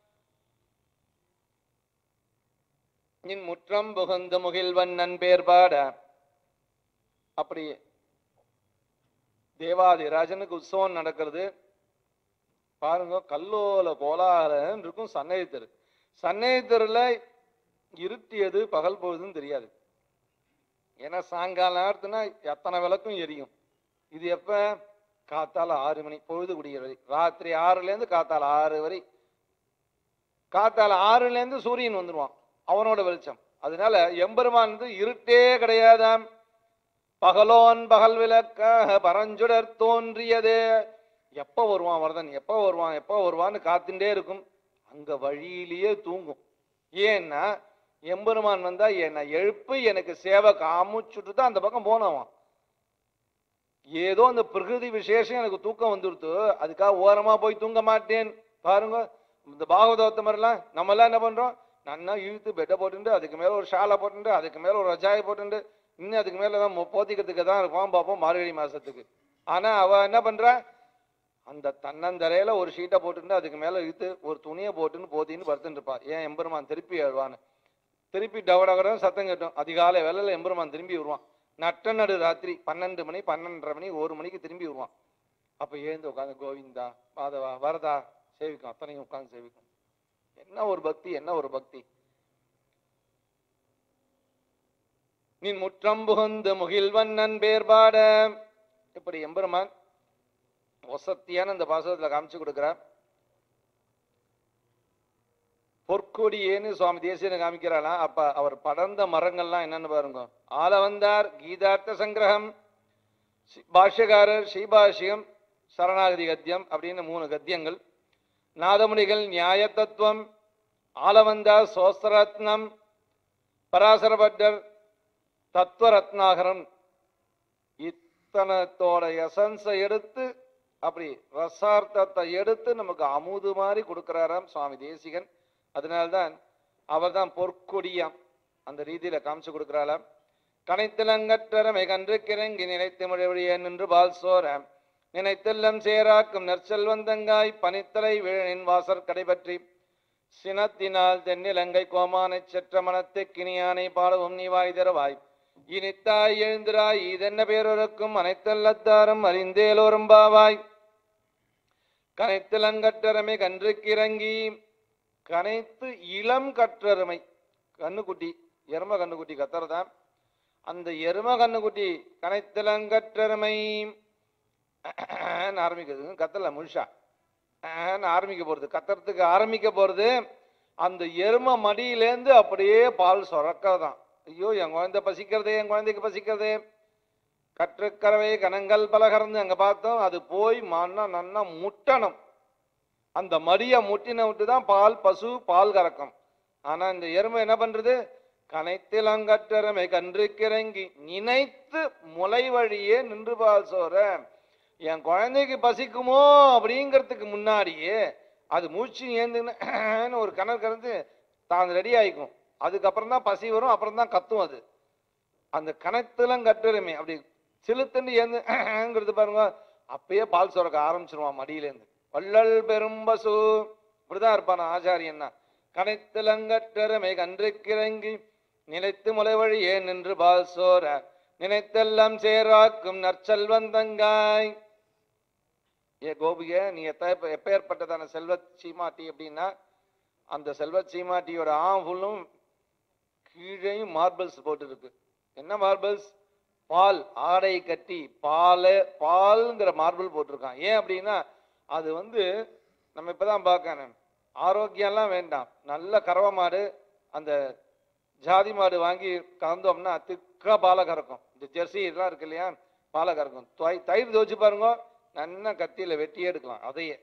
நின் முற்றம் புகுந்த முகில்வன் நன் பேர் பாட அப்படி தேவாதிராஜனுக்கு உற்சவம் நடக்கிறது பாருங்க கல்லோல கோலாகலன்னு இருக்கும் சன்னதி தெரு சன்னேதரில் இருட்டியது பகல் பொழுதுன்னு தெரியாது ஏன்னா சாயங்காலம் நேரத்துனா எத்தனை விளக்கும் எரியும் இது எப்ப காத்தால ஆறு மணி பொழுது குடிக்கிற வரை ராத்திரி ஆறுலேருந்து காத்தால ஆறு வரை காத்தால ஆறுலேருந்து சூரியன் வந்துடுவான் அவனோட வெளிச்சம் அதனால எம்பெருமான் வந்து இருட்டே கிடையாதாம் பகலோன் பகல் விளக்க பரஞ்சுடர் தோன்றியதே எப்போ வருவான் வரதன் எப்போ வருவான் எப்போ வருவான்னு காத்துட்டே இருக்கும் அங்க வழியிலேயே தூங்கும் ஏன்னா எம்பெருமான் வந்தா என்னை எழுப்பி எனக்கு சேவை காமிச்சுட்டு தான் அந்த பக்கம் போனவன் ஏதோ அந்த பிரகிருதி விசேஷம் எனக்கு தூக்கம் வந்துடுத்து அதுக்காக ஓரமா போய் தூங்க மாட்டேன் பாருங்க இந்த பாகவதத்தை மாதிரிலாம் நம்ம எல்லாம் என்ன பண்றோம் நன்னா இழுத்து பெட்டை போட்டுண்டு அதுக்கு மேல ஒரு ஷாலை போட்டுண்டு அதுக்கு மேல ஒரு ரஜாயை போட்டுண்டு இன்னும் அதுக்கு மேல தான் மொ- போத்திக்கிறதுக்கு தான் இருப்பான் பார்ப்போம் மார்கழி மாசத்துக்கு ஆனா அவ என்ன பண்றா அந்த தன்னந்தரையில ஒரு ஷீட்டை போட்டுட்டு அதுக்கு மேல இழுத்து ஒரு துணியை போட்டுன்னு போத்தின்னு படுத்துட்டு இருப்பா ஏன் எம்பெருமான் திருப்பி எழுவான்னு திருப்பி டவடகடம் சத்தம் கேட்டோம் அதிகாலை வேலையில எம்பெருமான் திரும்பி வருவான் நட்ட நடு ராத்திரி பன்னெண்டு மணி பன்னெண்டரை மணி ஒரு மணிக்கு திரும்பி வருவான் அப்ப எழுந்து உட்காந்து கோவிந்தா மாதவா வரதா சேவிக்கும் அத்தனையும் உட்காந்து சேவிக்கும் என்ன ஒரு பக்தி என்ன ஒரு பக்தி நின் முற்றம் புகுந்து முகில்வண்ணன் பேர்பாட இப்படி எம்பெருமான் வசத்தியான இந்த பாசகத்துல காமிச்சு கொடுக்கிறார் பொற்கொடியேன்னு சுவாமி தேசியனை காமிக்கிறாளாம் அப்ப அவர் படர்ந்த மரங்கள்லாம் என்னன்னு பாருங்க ஆல வந்தார் கீதார்த்த சங்கிரகம் சி- பாஷ்யகாரர் ஸ்ரீபாஷ்யம் சரணாகதி கத்தியம் அப்படின்னு மூணு கத்தியங்கள் நாதமுனிகள் நியாய தத்துவம் ஆலவந்தார் சோஸ்திரத்னம் பராசரபட்டர் தத்துவரத்னாகரம் இத்தனத்தோட எசன்ஸை எடுத்து அப்படி ரசார்த்தத்தை எடுத்து நமக்கு அமுது மாதிரி கொடுக்கிறாராம் சுவாமி தேசிகன் அதனால்தான் அவர்தான் பொற்கொடியாம் அந்த ரீதியில காமிச்சு கொடுக்கிறாளாம் கனைத்திலங்கற்றரமை கன்று கிறங்கி நினைத்து மொழிவழிய நின்று பால் சோர நினைத்தெல்லம் சேராக்கும் நற்செல்வந்தங்காய் பனித்தலை விழனின் வாசற் கடைபற்றி சினத்தினால் தென்னிலங்கை கோமானைச் செற்ற மனத்து கிணியானை பாடவும் நீ வாய் தரவாய் இனித்தாய் எழுந்திராய் இதென்ன பேரொருக்கும் அனைத்தல்லத்தாரும் அறிந்தேலோரும் பாவாய் கனைத்திலங்கற்றரமை கன்று கிறங்கி கனைத்து இளம் கற்றருமை கண்ணுக்குட்டி எரும கண்ணுக்குட்டி கத்துறதான் அந்த எரும கண்ணுக்குட்டி கனைத்திலங்கற்றருமை ஆரம்பிக்குது கத்தல முழுஷா ஆன்னு ஆரம்பிக்க போறது கத்துறதுக்கு ஆரம்பிக்க போறது அந்த எரும மடியிலேந்து அப்படியே பால் சுரக்கிறதாம் ஐயோ என் குழந்தை பசிக்கிறதே என் குழந்தைக்கு பசிக்கிறதே கற்றுக்கறவை கணங்கள் பல கறந்து அங்க பார்த்தோம் அது போய் மண்ணா நன்னா முட்டணும் அந்த மடியை முட்டின விட்டு தான் பால் பசு பால் கறக்கும் ஆனா இந்த எருமை என்ன பண்றது கனைத்திலங்கற்றரமை கன்று கிறங்கி நினைத்து முளை வழியே நின்று பால் சோற என் குழந்தைக்கு பசிக்குமோ அப்படிங்கிறதுக்கு முன்னாடியே அது மூச்சு ஏந்துன்னு ஒரு கிணறு கறந்து தான் ரெடி ஆயிக்கும் அதுக்கப்புறம் தான் பசி வரும் அப்புறம் தான் கத்தும் அது அந்த கணத்திலும் கட்டுறமே அப்படி சிலுத்துண்டு ஏந்துங்கிறது பாருங்க அப்பயே பால் சுரக்க ஆரம்பிச்சிருவான் மடியிலேருந்து வள்ளல் பெரும் பசு இப்படிதான் இருப்பான் ஆச்சாரியன்னா கனைத்திலங்கற்றமை கன்று கிறங்கி நிலைத்து முளைவழியே நின்று பால் சோர நினைத்தெல்லாம் சேராக்கும் நற்செல்வந்தங்காய் ஏ கோபிகை நீ எத்த எப்பேற்பட்டதான செல்வ சீமாட்டி அப்படின்னா அந்த செல்வ சீமாட்டியோட ஆம் ஃபுல்லும் கீழேயும் மார்பிள்ஸ் போட்டு இருக்கு என்ன மார்பிள்ஸ் பால் ஆடை கட்டி பால் பால்ங்கிற மார்பிள் போட்டிருக்கான் ஏன் அப்படின்னா அது வந்து நம்ம இப்பதான் பார்க்கணும் ஆரோக்கியம்லாம் வேண்டாம் நல்ல கறவை மாடு அந்த ஜாதி மாடு வாங்கி கறந்தோம்னா திக்கா பாலை கறக்கும் இந்த ஜெர்சி இதெல்லாம் இருக்கு இல்லையா பாலை கறக்கும் தொய்- தயிர் துவச்சு பாருங்க நல்லா கத்தியில வெட்டி எடுக்கலாம் அதையே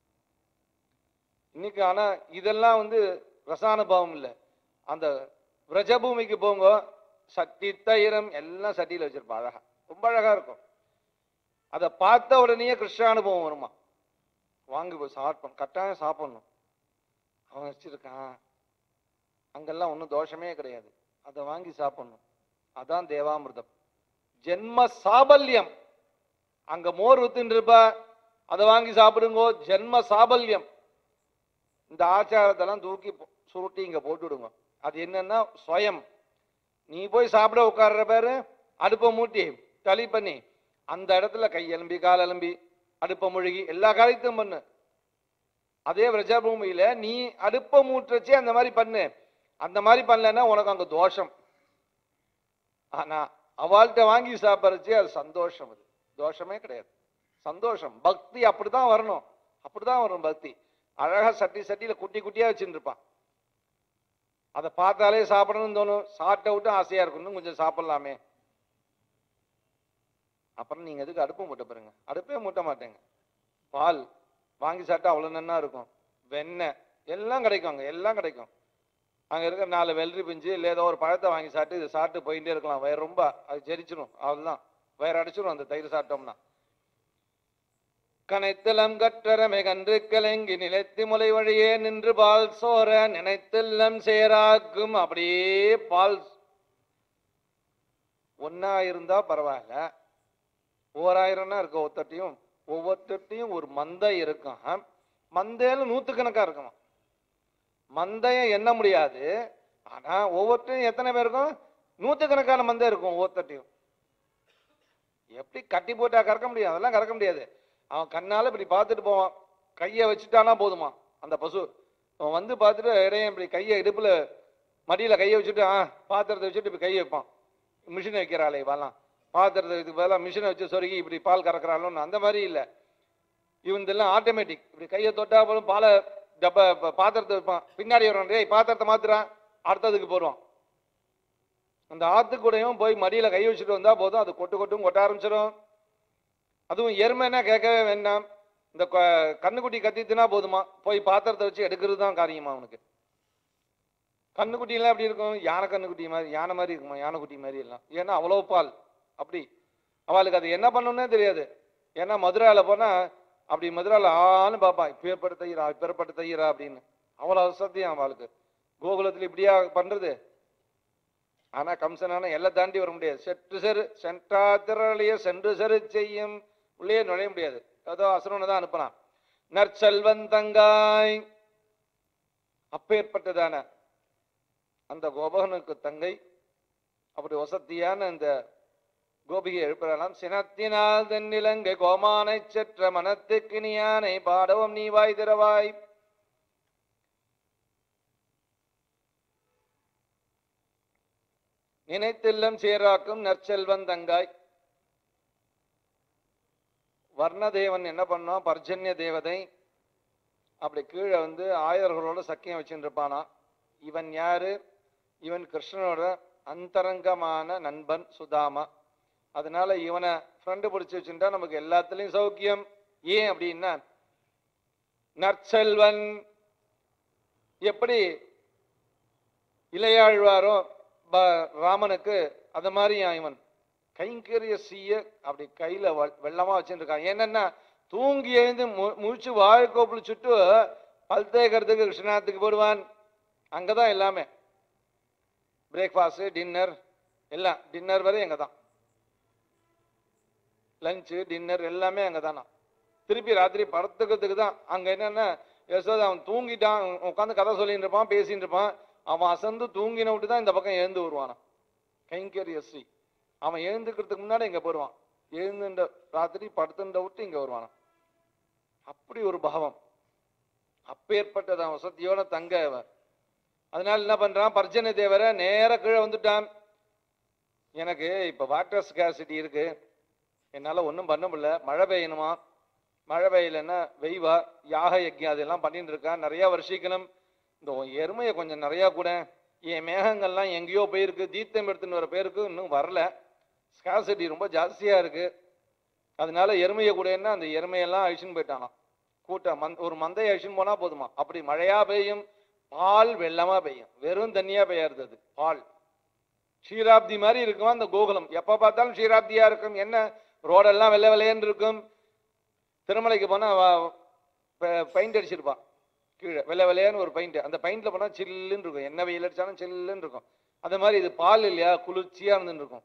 இன்னைக்கு ஆனா இதெல்லாம் வந்து ரசானுபவம் இல்லை அந்த விரஜபூமிக்கு போங்க சட்டி தயிரம் எல்லாம் சட்டியில வச்சிருப்பா அழகா ரொம்ப அழகா இருக்கும் அதை பார்த்த உடனே கிருஷ்ணானுபவம் வருமா வாங்கி போய் சாப்பிடணும் கட்டாயம் சாப்பிடணும் அவன் வச்சிருக்கான் அங்கெல்லாம் ஒன்றும் தோஷமே கிடையாது அதை வாங்கி சாப்பிடணும் அதான் தேவாமிர்தம் ஜென்ம சாபல்யம் அங்க மோர் வித்துன்னு இருப்பா அதை வாங்கி சாப்பிடுங்கோ ஜென்ம சாபல்யம் இந்த ஆச்சாரத்தெல்லாம் தூக்கி போ- சுருட்டி இங்க போட்டுடுங்க அது என்னன்னா சுயம் நீ போய் சாப்பிட உட்கார்ற பேரு அடுப்பை மூட்டி களி பண்ணி அந்த இடத்துல கை எலும்பி கால் எலும்பி அடுப்பை முழுகி எல்லா காரியத்தையும் பண்ணு அதே பிரஜாபூமியில நீ அடுப்ப மூட்டுறச்சே அந்த மாதிரி பண்ணு அந்த மாதிரி பண்ணலன்னா உனக்கு அங்க தோஷம் ஆனா அவள்கிட்ட வாங்கி சாப்பிட்றச்சே அது சந்தோஷம் அது தோஷமே கிடையாது சந்தோஷம் பக்தி அப்படிதான் வரணும் அப்படிதான் வரும் பக்தி அழகா சட்டி சட்டியில குட்டி குட்டியா வச்சுட்டு இருப்பான் அதை பார்த்தாலே சாப்பிடணும்னு தோணும் சாப்பிட்ட விட்டு ஆசையா இருக்கும் இன்னும் கொஞ்சம் சாப்பிடலாமே அப்புறம் நீங்க எதுக்கு அடுப்பு மூட்ட பாருங்க அடுப்பே மூட்ட மாட்டேங்க பால் வாங்கி சாப்பிட்டா அவ்வளவு நன்னா இருக்கும் வெண்ணெய் எல்லாம் கிடைக்கும் அங்க எல்லாம் கிடைக்கும் அங்க இருக்க நாலு வெள்ளரி பிஞ்சு இல்லை ஏதோ ஒரு பழத்தை வாங்கி சாப்பிட்டு இதை சாப்பிட்டு போயிட்டே இருக்கலாம் வயிறு ரொம்ப அது ஜெரிச்சிடும் அவ்வளவுதான் வயிறு அடைச்சிடும் அந்த தயிர் சாப்பிட்டோம்னா கனைத்தலம் கற்றரமை கன்று கலங்கி நிலைத்து முலை வழியே நின்று பால் சோர நினைத்தெல்லம் சேராக்கும் அப்படியே பால் ஒன்னா இருந்தா பரவாயில்ல ஓராயிரம்னா இருக்க ஒவ்வொருத்தையும் ஒவ்வொருத்தையும் ஒரு மந்தை இருக்கும் மந்தையில நூத்துக்கணக்கா இருக்குமா மந்தையம் எண்ண முடியாது ஆனா ஒவ்வொருத்தையும் எத்தனை பேர் இருக்கும் நூத்துக்கணக்கான மந்தை இருக்கும் ஒவ்வொருத்தையும் எப்படி கட்டி போட்டா கறக்க முடியும் அதெல்லாம் கறக்க முடியாது அவன் கண்ணால இப்படி பார்த்துட்டு போவான் கையை வச்சுட்டானா போதுமா அந்த பசு அவன் வந்து பார்த்துட்டு இடையே இப்படி கையை இடுப்புல மடியில கையை வச்சுட்டு ஆ பாத்திரத்தை வச்சுட்டு இப்படி கையை வைப்பான் மிஷினை வைக்கிறாளே இவெல்லாம் பாத்திரத்தை இதுக்கு பதிலாக மிஷினை வச்சு சொருகி இப்படி பால் கறக்குறாளோன்னு அந்த மாதிரி இல்லை இவந்தெல்லாம் ஆட்டோமேட்டிக் இப்படி கையை தொட்டா போதும் பாலை டப்பா ப- பாத்திரத்தை வைப்பான் பின்னாடி வருவான் டேய் பாத்திரத்தை மாத்துறான் அடுத்ததுக்கு போடுவான் அந்த ஆத்துக்கூடையும் போய் மடியில கை வச்சுட்டு வந்தா போதும் அது கொட்டு கொட்டும் கொட்ட ஆரம்பிச்சிடும் அதுவும் எருமைன்னா கேட்கவே வேண்டாம் இந்த கொ- கண்ணுக்குட்டி கத்தித்துனா போதுமா போய் பாத்திரத்தை வச்சு எடுக்கிறது தான் காரியமா அவனுக்கு கண்ணுக்குட்டிலாம் எப்படி இருக்கும் யானை கண்ணுக்குட்டி மாதிரி யானை மாதிரி இருக்குமா யானைக்குட்டி மாதிரி எல்லாம் ஏன்னா அவ்வளோ பால் அப்படி அவளுக்கு அது என்ன பண்ணணும்னே தெரியாது ஏன்னா மதுரால போனா அப்படி மதுரால ஆன்னு பார்ப்பான் இப்பேற்பட்ட தையரா இப்பேற்பட்ட தையரா அப்படின்னு அவ்வளோ அசத்தியம் அவளுக்கு கோகுலத்துல இப்படியா பண்றது ஆனா கம்சனான எல்லாம் தாண்டி வர முடியாது செற்று செரு சென்றா திரளிய சென்று செரு செய்யும் உள்ளே நுழைய முடியாது ஏதோ அசுரனை தான் அனுப்பினான் நற்செல்வன் தங்காய் அப்பேற்பட்டதான அந்த கோபகனுக்கு தங்கை அப்படி வசத்தியான அந்த கோபிகை எழுப்புறாளாம் சினத்தினால் தென்னிலங்கை கோமானை செற்ற மனத்துக்கு நீயானை பாடவும் நீ வாய் திறவாய் நினைத்தில்லம் சேராக்கும் நற்செல்வன் தங்காய் வர்ணதேவன் என்ன பண்ணான் பர்ஜன்ய தேவதை அப்படி கீழே வந்து ஆயர்களோட சக்கியம் வச்சுட்டு இருப்பானா இவன் யாரு இவன் கிருஷ்ணனோட அந்தரங்கமான நண்பன் சுதாமா அதனால இவனை ஃப்ரெண்டு பிடிச்சி வச்சுட்டா நமக்கு எல்லாத்துலயும் சௌக்கியம் ஏன் அப்படின்னா நற்செல்வன் எப்படி இளையாழ்வாரோ ப- ராமனுக்கு அது மாதிரி இவன் கைங்கரிய செய்ய அப்படி கையில வ- வெள்ளமா வச்சுருக்கான் என்னன்னா தூங்கி எழுந்து மு- முழிச்சு வாய் கோப்பிச்சுட்டு பல் தேய்க்கிறதுக்கு கிருஷ்ணாத்துக்கு போடுவான் அங்கதான் எல்லாமே பிரேக்ஃபாஸ்ட் டின்னர் எல்லாம் டின்னர் வரை அங்கே தான் லஞ்சு டின்னர் எல்லாமே அங்கே தானா திருப்பி ராத்திரி படுத்துக்கிறதுக்கு தான் அங்கே என்னென்னா யசோதா அவன் தூங்கிட்டான் உட்காந்து கதை சொல்லிட்டு இருப்பான் பேசிட்டு இருப்பான் அவன் அசந்து தூங்கின விட்டு தான் இந்த பக்கம் எழுந்து வருவானான் கைங்கரிய ஸ்ரீ அவன் எழுந்துக்கிறதுக்கு முன்னாடி இங்கே போடுவான் எழுந்துன்ற ராத்திரி படுத்துன்ற விட்டு இங்கே வருவானான் அப்படி ஒரு பாவம் அப்பேற்பட்டதான் வசதியோட தங்க அவன் அதனால என்ன பண்றான் பர்ஜன தேவரை நேர கீழே வந்துட்டான் எனக்கு இப்ப வாட்டர் ஸ்கேசிட்டி இருக்கு என்னால ஒன்றும் பண்ண முடியல மழை பெய்யணுமா மழை பெய்யலைன்னா வெய்வா யாக யஜ்யம் அதெல்லாம் பண்ணிட்டு இருக்கான் நிறைய வருஷிக்கணும் இந்த உன் எருமையை கொஞ்சம் நிறையா கூட என் மேகங்கள்லாம் எங்கேயோ போயிருக்கு தீர்த்தம் எடுத்துன்னு வர பேருக்கு இன்னும் வரல ஸ்காசிட்டி ரொம்ப ஜாஸ்தியா இருக்கு அதனால எருமையை கூடன்னா அந்த எருமையெல்லாம் அழிச்சுன்னு போயிட்டானாம் கூட்டம் மந்த் ஒரு மந்தையை அழிச்சுன்னு போனா போதுமா அப்படி மழையா பெய்யும் பால் வெள்ளமா பெய்யும் வெறும் தண்ணியா பெய்யறது அது பால் ஷீராப்தி மாதிரி இருக்கும் அந்த கோகுலம் எப்ப பார்த்தாலும் ஷீராப்தியா இருக்கும் என்ன ரோடெல்லாம் வெள்ளை வெள்ளையன்னு இருக்கும் திருமலைக்கு போனா பெயிண்ட் அடிச்சிருப்பான் கீழே வெள்ளை வெள்ளையான்னு ஒரு பெயிண்ட் அந்த பெயிண்ட்ல போனா சில்லுன்னு இருக்கும் என்ன வெயில் அடிச்சாலும் சில்லுன்னு இருக்கும் அந்த மாதிரி இது பால் இல்லையா குளிர்ச்சியா இருந்துன்னு இருக்கும்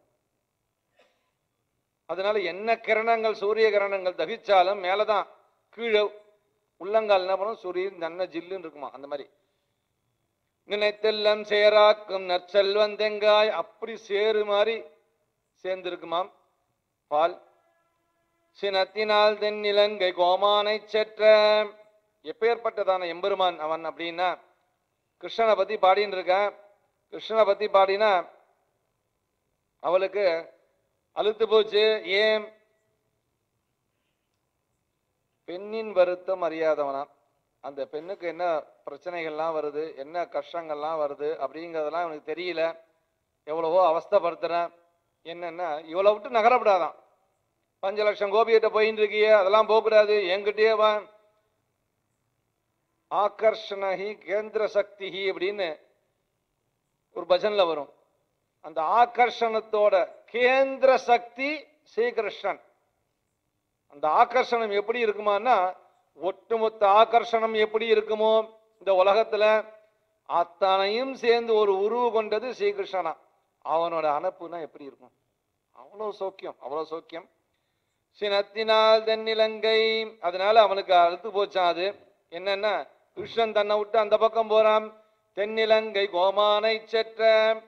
அதனால என்ன கிரணங்கள் சூரிய கிரணங்கள் தகிச்சாலும் மேலதான் கீழே உள்ளங்கால் என்ன பண்ணும் சூரியன் நன்ன ஜில்லுன்னு இருக்குமா அந்த மாதிரி நினைத்தெல்லாம் சேராக்கும் நற்செல்வன் தேங்காய் அப்படி சேரு மாதிரி சேர்ந்திருக்குமாம் பால் சினத்தினால் தென்னிலங்கை கோமானை செற்ற எப்பேற்பட்டதான எம்பெருமான் அவன் அப்படின்னா கிருஷ்ணனை பத்தி பாடின்னு இருக்கான் கிருஷ்ணனை பத்தி பாடினா அவளுக்கு அழுத்து போச்சு ஏன் பெண்ணின் வருத்தம் அறியாதவனா அந்த பெண்ணுக்கு என்ன பிரச்சனைகள்லாம் வருது என்ன கஷ்டங்கள்லாம் வருது அப்படிங்கிறதெல்லாம் அவனுக்கு தெரியல எவ்வளவோ அவஸ்தைப்படுத்துறேன் என்னன்னா இவளை விட்டு நகரப்படாதான் பஞ்ச லட்சம் கோபிகிட்ட போயின்னு இருக்கியே அதெல்லாம் போகக்கூடாது என்கிட்டயே வா ஆகர்ஷணஹி கேந்திர சக்திஹி அப்படின்னு ஒரு பஜன்ல வரும் அந்த ஆகர்ஷணத்தோட கேந்திர சக்தி ஸ்ரீகிருஷ்ணன் அந்த ஆகர்ஷணம் எப்படி இருக்குமான்னா ஒட்டுமொத்த ஆகர்ஷணம் எப்படி இருக்குமோ இந்த உலகத்துல அத்தனையும் சேர்ந்து ஒரு உருவு கொண்டது ஸ்ரீகிருஷ்ணனா அவனோட அனுப்புனா எப்படி இருக்கும் அவ்வளவு சௌக்கியம் அவ்வளவு சௌக்கியம் சினத்தினால் தென்னிலங்கை அதனால அவனுக்கு அழுத்து போச்சான் அது என்னன்னா கிருஷ்ணன் தன்னை விட்டு அந்த பக்கம் போறான் தென்னிலங்கை கோமானை செற்ற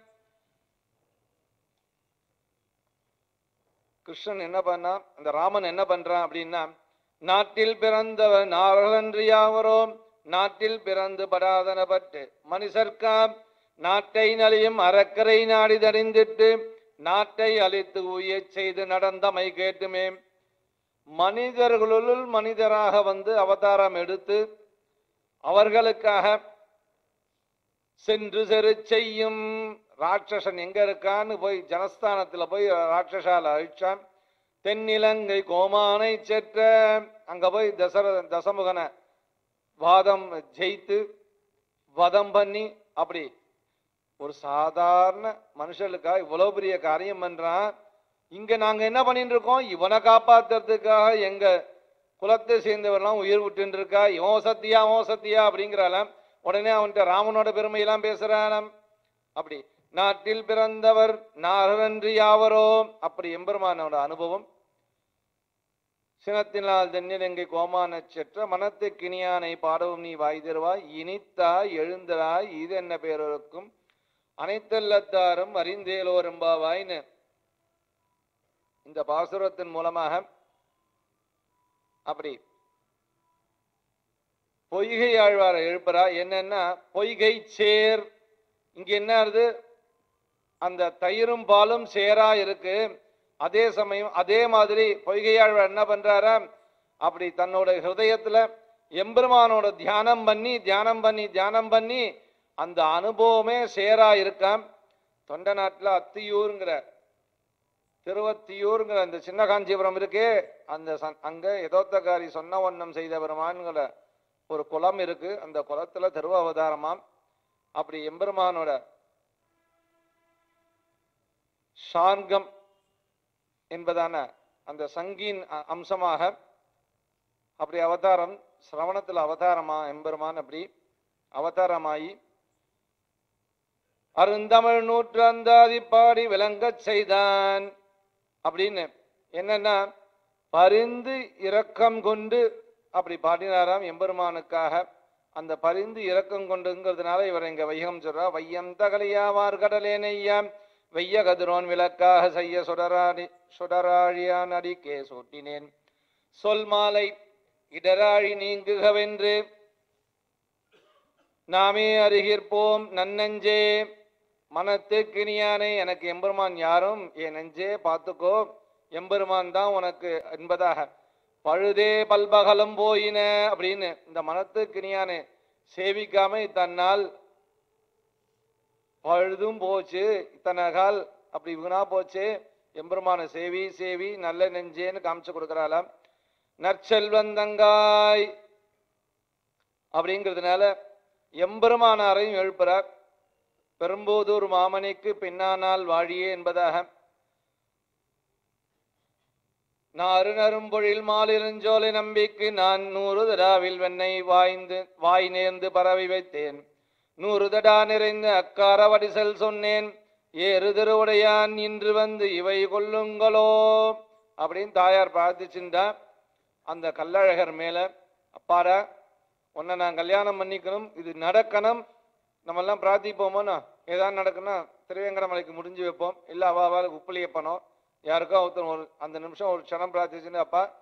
கிருஷ்ணன் என்ன பண்ணான் அந்த ராமன் என்ன பண்றான் அப்படின்னா நாட்டில் பிறந்தவர் நாரகன்றி யாவரோ நாட்டில் பிறந்து படாதனப்பட்டு மனுஷர்க்காம் நாட்டை நலியும் அறக்கரை நாடி தறிந்திட்டு நாட்டை அழித்து உயச் செய்து நடந்தமை கேட்டுமே மனிதர்களுள் மனிதராக வந்து அவதாரம் எடுத்து அவர்களுக்காக சென்று செரு செய்யும் ராட்சசன் எங்க இருக்கான்னு போய் ஜனஸ்தானத்துல போய் ராட்சசால அழிச்சான் தென்னிலங்கை கோமானை செற்ற அங்க போய் தசர தசமுகனை வாதம் ஜெயித்து வதம் பண்ணி அப்படி ஒரு சாதாரண மனுஷனுக்காக இவ்வளவு பெரிய காரியம் பண்றான் இங்க நாங்க என்ன பண்ணிட்டு இருக்கோம் இவனை காப்பாத்துறதுக்காக எங்க குலத்தை சேர்ந்தவர்லாம் உயிர் விட்டு இருக்கா இவன் சத்தியா அவன் சத்தியா அப்படிங்கிறாளாம் உடனே அவன்கிட்ட ராமனோட பெருமையெல்லாம் பேசுறானாம் அப்படி நாட்டில் பிறந்தவர் நாரன்று யாவரோ அப்படி எம்பெருமானோட அனுபவம் சினத்தினால் தென்னிலங்கை கோமான செற்ற மனத்து கிணியானை பாடவும் நீ வாய் தருவாய் இனித்தாய் எழுந்தராய் இது என்ன பேரொருக்கும் அனைத்தல்லத்தாரும் அறிந்தேலோரும்பாவாய்னு இந்த பாசுரத்தின் மூலமாக அப்படி பொய்கை ஆழ்வாரை எழுப்புறா என்னன்னா பொய்கை சேர் இங்க என்ன ஆகுது அந்த தயிரும் பாலும் சேரா இருக்கு அதே சமயம் அதே மாதிரி பொய்கையாழ்வார் என்ன பண்றாரா அப்படி தன்னோட ஹிருதயத்துல எம்பெருமானோட தியானம் பண்ணி தியானம் பண்ணி தியானம் பண்ணி அந்த அனுபவமே சேரா இருக்காம் தொண்ட நாட்டுல அத்தியூருங்கிற திருவத்தியூருங்கிற அந்த சின்ன காஞ்சிபுரம் இருக்கே அந்த சன்- அங்க எதோத்தகாரி சொன்ன வண்ணம் செய்த பெருமான்கிற ஒரு குளம் இருக்கு அந்த குளத்துல திருவ அவதாரமாம் அப்படி எம்பெருமானோட சார்கம் என்பதான அந்த சங்கின் அ- அம்சமாக அப்படி அவதாரம் சிரவணத்துல அவதாரமா எம்பெருமான் அப்படி அவதாரமாயி அருந்தமிழ் நூற்றாந்தாதி பாடி விளங்கச் செய்தான் அப்படின்னு என்னன்னா பரிந்து இரக்கம் கொண்டு அப்படி பாடினாராம் எம்பெருமானுக்காக அந்த பரிந்து இரக்கம் கொண்டுங்கிறதுனால இவர் இங்க வையம் சொல்றா வையம் தகலியாவார் கடலே நெய்யாம் வெய்ய கதிரோன் விளக்காக செய்ய சுடராடி சுடராழியான் அடிக்கே சூட்டினேன் சொல் மாலை இடராழி நீங்குகவென்று நாமே அறிகிற்போம் நன்னெஞ்சே மனத்து கிணியானே எனக்கு எம்பெருமான் யாரும் என் நெஞ்சே பார்த்துக்கோ எம்பெருமான் தான் உனக்கு என்பதாக பழுதே பல்பகலும் போயின அப்படின்னு இந்த மனத்து கிணியானே சேவிக்காம தன்னால் பழுதும் போச்சு இத்தனை கால் அப்படி வீணா போச்சு எம்பெருமான சேவி சேவி நல்ல நெஞ்சேன்னு காமிச்சு கொடுக்கறாளாம் நற்செல்வந்தங்காய் அப்படிங்கிறதுனால எம்பெருமானாரையும் எழுப்புறார் பெரும்போதூர் மாமணிக்கு பின்னானால் வாழியே என்பதாக நாறு நரும்பொழில் மாலிருஞ்சோலை நம்பிக்கு நான் நூறு தடாவில் வெண்ணை வாய்ந்து வாய் நேர்ந்து பரவி வைத்தேன் நூறு தடா நிறைந்த அக்கார வடிசல் சொன்னேன் ஏறு திருவுடையான் இன்று வந்து இவை கொல்லுங்களோ அப்படின்னு தாயார் பிரார்த்திச்சுண்டா அந்த கல்லழகர் மேல அப்பாடா உன்னை நான் கல்யாணம் பண்ணிக்கணும் இது நடக்கணும் நம்ம எல்லாம் பிரார்த்திப்போமோனா ஏதாவது நடக்குன்னா திருவேங்கடமலைக்கு முடிஞ்சு வைப்போம் இல்லை அவ அவளுக்கு உப்புளியப்பனோ யாருக்கோ ஒருத்தர் ஒரு அந்த நிமிஷம் ஒரு க்ஷணம் பிரார்த்திச்சுன்னு அப்பா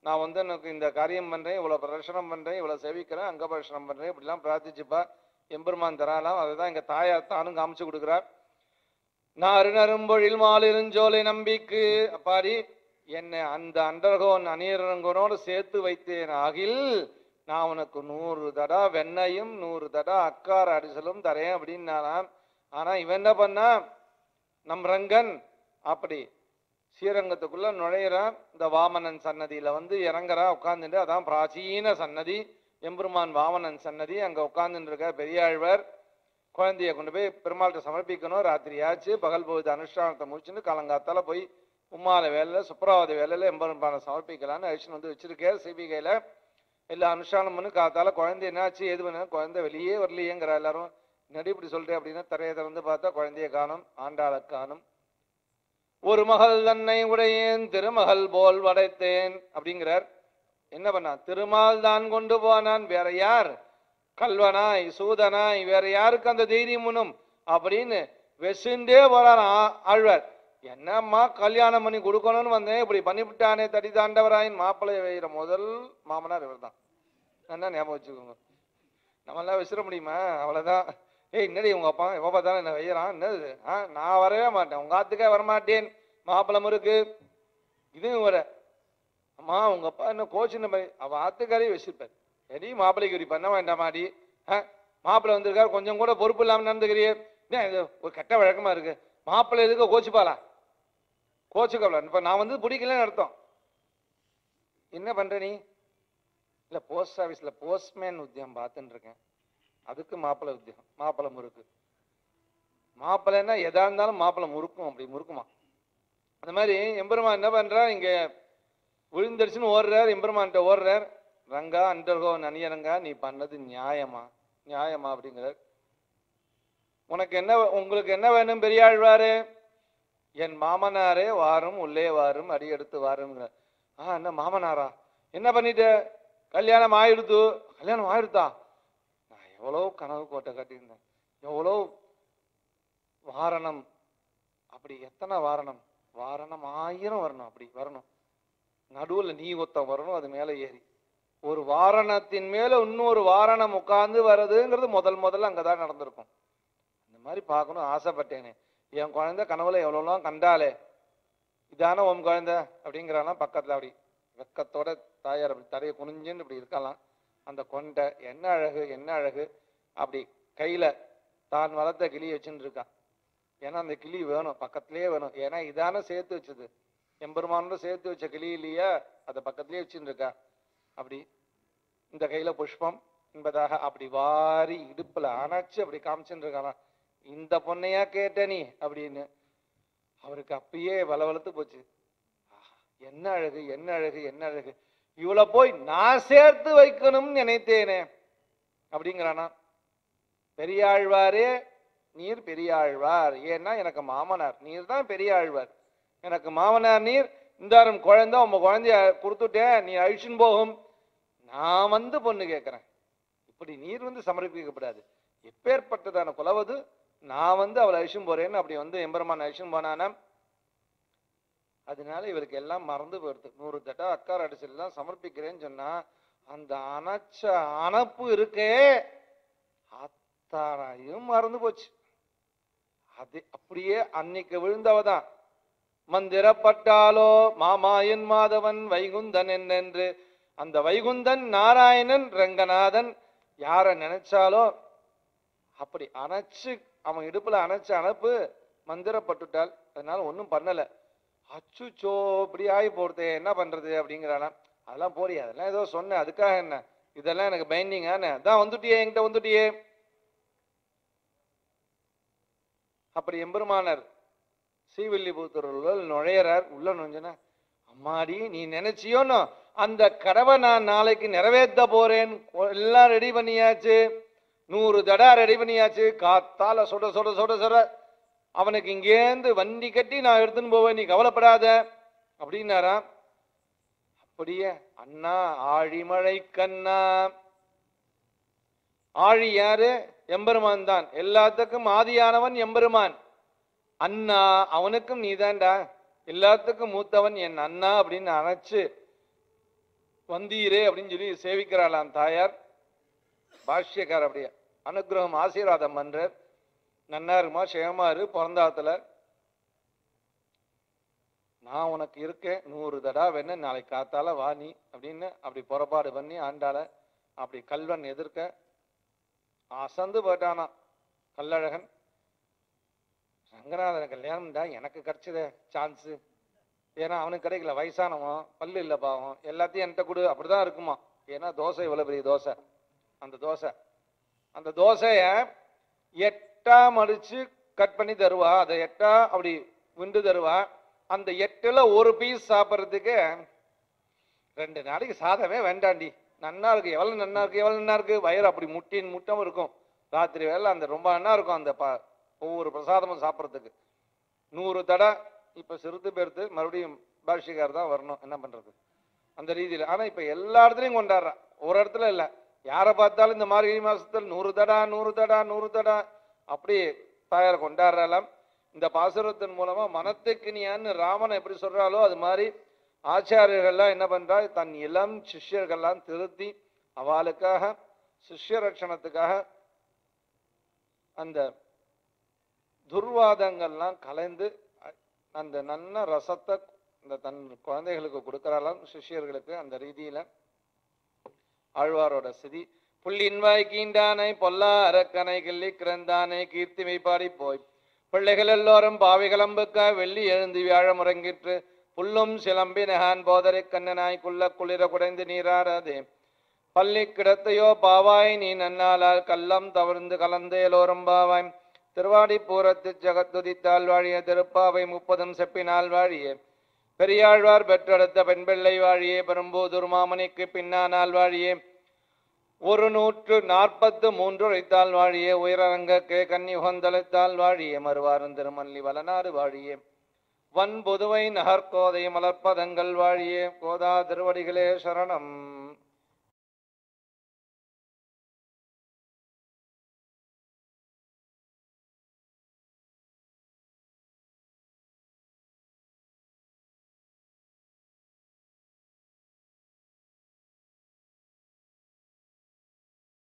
நான் வந்து எனக்கு இந்த காரியம் பண்றேன் இவ்வளவு பிரதர்ஷனம் பண்றேன் இவ்வளவு சேவிக்கிறேன் அங்க பிரதர்ஷனம் பண்றேன் இப்படிலாம் பிரார்த்திச்சுப்பா எம்பெருமான் தராலாம் அதுதான் இங்க தாயார் தானும் காமிச்சு கொடுக்குறார் நான் அருணரும்பொழில் மாலிருஞ்சோலை நம்பிக்கு அப்பாடி என்னை அந்த அண்டர்கோன் அநீரங்கனோடு சேர்த்து வைத்தேன் ஆகில் நான் உனக்கு நூறு தடா வெண்ணையும் நூறு தடா அக்கார அடிசலும் தரேன் அப்படின்னாலாம் ஆனா இவன் என்ன பண்ணா நம் ரங்கன் அப்படி ஸ்ரீரங்கத்துக்குள்ள நுழையிறான் இந்த வாமனன் சன்னதியில வந்து இறங்குறான் உட்கார்ந்துட்டு அதான் பிராச்சீன சன்னதி எம்பெருமான் வாமனன் சன்னதி அங்க உட்கார்ந்துட்டு இருக்க பெரியாழ்வார் குழந்தைய கொண்டு போய் பெருமாள்கிட்ட சமர்ப்பிக்கணும் ராத்திரி ஆச்சு பகல் பொழுது அனுஷ்டானத்தை முடிச்சுட்டு காலங்காத்தால போய் உம்மால வேலையில சுப்ரவாத வேலையில எம்பெருமானை சமர்ப்பிக்கலாம்னு அழிச்சுன்னு வந்து வச்சிருக்கார் சிபிகையில எல்லா அனுஷ்டானம் பண்ணி காத்தால குழந்தை என்னாச்சு எது பண்ண குழந்தை வெளியே வரலையேங்கிற எல்லாரும் நடி இப்படி சொல்றேன் அப்படின்னா தரையை திறந்து பார்த்தா குழந்தைய காணும் ஆண்டாளை காணும் ஒரு மகள் தன்னை உடையேன் திருமகள் போல் வடைத்தேன் அப்படிங்கிறார் என்ன பண்ணான் திருமால் தான் கொண்டு போனான் வேற யார் கல்வனாய் சூதனாய் வேற யாருக்கு அந்த தைரியம் முனும் அப்படின்னு வெசுண்டே போறான் ஆ- ஆழ்வார் என்னம்மா கல்யாணம் பண்ணி கொடுக்கணும்னு வந்தேன் இப்படி பண்ணிவிட்டானே தடி தாண்டவராயின் மாப்பிள்ளை வைகிற முதல் மாமனார் இவர் தான் என்ன ஞாபகம் வச்சுக்கோங்க நம்மளாம் விசிற முடியுமா அவ்வளவுதான் ஏய் என்னடி உங்க அப்பா எப்ப பார்த்தாலும் என்ன வையறான் என்னது ஆ நான் வரவே மாட்டேன் உங்க ஆத்துக்கே வரமாட்டேன் மாப்பிள்ளை முறுக்கு இதுவும் வர அம்மா உங்க அப்பா என்ன கோச்சின்னு மாதிரி அவ ஆத்துக்காரையும் வச்சிருப்பார் எடி மாப்பிள்ளைக்கு இப்படி பண்ண வேண்டாமாடி ஆ மாப்பிள்ளை வந்திருக்காரு கொஞ்சம் கூட பொறுப்பு இல்லாம நடந்துக்கிறியே என்ன இது ஒரு கெட்ட வழக்கமா இருக்கு மாப்பிள்ளை எதுக்கு கோச்சுப்பாளா கோச்சுக்கவல இப்ப நான் வந்து பிடிக்கலன்னு அர்த்தம் என்ன பண்ற நீ இல்ல போஸ்ட் ஆபீஸ்ல போஸ்ட்மேன் உத்தியம் பார்த்துட்டு இருக்கேன் அதுக்கு மாப்பிள்ளை உத்தியம் மாப்பிள்ளை முறுக்கு மாப்பிள்ளைன்னா எதா இருந்தாலும் மாப்பிள்ளை முறுக்கும் அப்படி முறுக்குமா அந்த மாதிரி எம்பெருமான் என்ன பண்றா இங்க விழுந்தடிச்சுன்னு ஓடுறார் எம்பெருமான்கிட்ட ஓடுறார் ரங்கா அண்டர்கோ நனியரங்கா நீ பண்ணது நியாயமா நியாயமா அப்படிங்கிறார் உனக்கு என்ன உங்களுக்கு என்ன வேணும் பெரியாழ்வாரு என் மாமனாரே வாரும் உள்ளே வாரும் அடி எடுத்து வாருங்கிறார் ஆ என்ன மாமனாரா என்ன பண்ணிட்ட கல்யாணம் ஆயிடுத்து கல்யாணம் ஆயிடுத்தா நான் எவ்வளோ கனவு கோட்டை கட்டியிருந்தேன் எவ்வளோ வாரணம் அப்படி எத்தனை வாரணம் வாரணம் ஆயிரம் வரணும் அப்படி வரணும் நடுவுல நீ ஒத்தம் வரணும் அது மேல ஏறி ஒரு வாரணத்தின் மேல இன்னொரு வாரணம் உட்கார்ந்து வர்றதுங்கிறது முதல் முதல்ல அங்கதான் நடந்திருக்கும் இந்த மாதிரி பார்க்கணும் ஆசைப்பட்டேனே என் குழந்தை கனவுல எவ்வளோலாம் கண்டாலே இதான உன் குழந்தை அப்படிங்கிறாலாம் பக்கத்துல அப்படி வெக்கத்தோட தாயார் அப்படி தரையை குனிஞ்சுன்னு இப்படி இருக்கலாம் அந்த கொண்டை என்ன அழகு என்ன அழகு அப்படி கையில தான் வளர்த்த கிளி வச்சுன்னு இருக்கான் ஏன்னா அந்த கிளி வேணும் பக்கத்திலேயே வேணும் ஏன்னா இதான சேர்த்து வச்சது எம்பெருமானோட சேர்த்து வச்ச கிளி இல்லையா அதை பக்கத்திலேயே வச்சுன்னு இருக்கா அப்படி இந்த கையில புஷ்பம் என்பதாக அப்படி வாரி இடுப்புல அணைச்சு அப்படி காமிச்சுட்டு இருக்கானா இந்த பொண்ணையா கேட்ட நீ அப்படின்னு அவருக்கு அப்பயே வளவளத்து போச்சு ஆஹா, என்ன அழகு என்ன அழகு என்ன அழகு இவளை போய் நான் சேர்த்து வைக்கணும்னு நினைத்தேனே அப்படிங்கிறானா பெரியாழ்வாரே நீர் பெரியாழ்வார் ஏன்னா எனக்கு மாமனார் நீர் தான் பெரியாழ்வார் எனக்கு மாமனார் நீர் இந்தாரும் குழந்தை உங்க குழந்தைய கொடுத்துட்டேன் நீ அழிச்சுன்னு போகும் நான் வந்து பொண்ணு கேட்கிறேன் இப்படி நீர் வந்து சமர்ப்பிக்கப்படாது எப்பேற்பட்டதான குலவது நான் வந்து அவளை அழிச்சும் போறேன்னு அப்படி வந்து எம்பெருமான் அழிச்சும் போனானா அதனால இவருக்கு எல்லாம் மறந்து போயிடுது நூறு தட்டா அக்கார் அடிச்சல் தான் சமர்ப்பிக்கிறேன்னு சொன்னா அந்த அணைச்ச அணைப்பு இருக்கே அத்தாரையும் மறந்து போச்சு அது அப்படியே அன்னைக்கு விழுந்தவதான் மந்திரப்பட்டாலோ மாமாயன் மாதவன் வைகுந்தன் என்னென்று அந்த வைகுந்தன் நாராயணன் ரங்கநாதன் யார நினைச்சாலோ அப்படி அணைச்சு அவன் இடுப்புல அணைச்ச அணைப்பு மந்திரப்பட்டுட்டாள் அதனால ஒண்ணும் பண்ணல அச்சுச்சோ இப்படி ஆகி போடுதே என்ன பண்றது அப்படிங்கிறானா அதெல்லாம் போறியா அதெல்லாம் ஏதோ சொன்னேன் அதுக்காக என்ன இதெல்லாம் எனக்கு பைண்டிங்கான அதான் வந்துட்டியே என்கிட்ட வந்துட்டியே அப்படி எம்பெருமானர் ஸ்ரீவில்லிபுத்தூர் நுழையறார் உள்ள நுழைஞ்சனா அம்மாடி நீ நினைச்சியோன்னு அந்த கடவை நான் நாளைக்கு நிறைவேற்ற போறேன் கொ- எல்லாம் ரெடி பண்ணியாச்சு நூறு தடா ரெடி பண்ணியாச்சு காத்தால சுட சுட சுட சுட அவனுக்கு இங்கேருந்து வண்டி கட்டி நான் எடுத்துன்னு போவேன் நீ கவலைப்படாத அப்படின்னாராம் அப்படியே அண்ணா ஆழிமழை கண்ணா ஆழி யாரு எம்பெருமான் தான் எல்லாத்துக்கும் ஆதியானவன் எம்பெருமான் அண்ணா அவனுக்கும் நீதான்டா எல்லாத்துக்கும் மூத்தவன் என் அண்ணா அப்படின்னு அணைச்சு வந்தீரே அப்படின்னு சொல்லி சேவிக்கிறாளாம் தாயார் பாஷ்யக்கார் அப்படியே அனுகிரகம் ஆசீர்வாதம் பண்றார் நன்னா இருக்குமா சேமா இரு பிறந்தாத்துல நான் உனக்கு இருக்கேன் நூறு தடா வேணா நாளைக்கு காத்தால வா நீ அப்படின்னு அப்படி புறப்பாடு பண்ணி ஆண்டாள அப்படி கல்வன் எதிர்க்க அசந்து போயிட்டானாம் கல்லழகன் ரங்கநாதன கல்யாணம்டா எனக்கு கிடைச்சதே சான்ஸு ஏன்னா அவனுக்கு கிடைக்கல வயசானவன் பல்லு இல்லை பாவம் எல்லாத்தையும் என்கிட்ட கொடு அப்படிதான் இருக்குமா ஏன்னா தோசை இவ்வளவு பெரிய தோசை அந்த தோசை அந்த தோசைய எட்டா மடிச்சு கட் பண்ணி தருவா அதை எட்டா அப்படி விண்டு தருவா அந்த எட்டுல ஒரு பீஸ் சாப்பிட்றதுக்கு ரெண்டு நாளைக்கு சாதமே வேண்டாண்டி நன்னா இருக்கு எவ்வளவு நன்னா இருக்கு எவ்வளவு நன்னா இருக்கு வயிறு அப்படி முட்டின் முட்டம் இருக்கும் ராத்திரி வேலை அந்த ரொம்ப நன்னா இருக்கும் அந்த ப ஒவ்வொரு பிரசாதமும் சாப்பிட்றதுக்கு நூறு தடை இப்ப சிறுத்து பெருத்து மறுபடியும் பாஷிகார் தான் வரணும் என்ன பண்றது அந்த ரீதியில் ஆனா இப்ப எல்லா இடத்துலயும் கொண்டாடுறான் ஒரு இடத்துல இல்ல யாரை பார்த்தாலும் இந்த மார்கழி மாசத்துல நூறு தடா நூறு தடா நூறு தடா அப்படி தாயார் கொண்டாடுறாலாம் இந்த பாசுரத்தின் மூலமா மனத்துக்கினியான்னு ராமன் எப்படி சொல்றாலோ அது மாதிரி ஆச்சாரியர்கள்லாம் என்ன பண்றா தன் இளம் சிஷ்யர்கள்லாம் திருத்தி அவளுக்காக சிஷ்ய ரட்சணத்துக்காக அந்த துர்வாதங்கள்லாம் கலைந்து அ- அந்த நல்ல ரசத்தை இந்த தன் குழந்தைகளுக்கு கொடுக்கறாளாம் சிஷ்யர்களுக்கு அந்த ரீதியில ஆழ்வாரோட சிதி புள்ளின்வாய் கீண்டானை பொல்லா அரக்கனை கிள்ளி கிரந்தானை கீர்த்திமை பாடி போய் பிள்ளைகள் எல்லோரும் பாவிகளம்புக்க வெள்ளி எழுந்து வியாழ முறங்கிற்று புல்லும் சிலம்பி நகான் போதரை கண்ணனாய் குள்ள குளிர குடைந்து நீராடாதே பள்ளி கிடத்தையோ பாவாய் நீ நன்னாளால் கள்ளம் தவிர்ந்து கலந்தேலோரும் பாவாய் திருவாடி பூரத்து ஜகத்துதித்தால் வாழிய திருப்பாவை முப்பதும் செப்பினால் வாழிய பெரியாழ்வார் பெற்றெடுத்த பெண் பிள்ளை வாழியே பெரும்போதூர் மாமணிக்கு பின்னானால் வாழியே ஒரு நூற்று நாற்பத்து மூன்று உழைத்தால் வாழியே உயரங்க கே கன்னி உகந்தளித்தால் வாழியே மறுவாரும் திருமல்லி வளநாடு வாழியே வன் புதுவை நகர்கோதை மலர்ப்பதங்கள் வாழியே கோதா திருவடிகளே சரணம்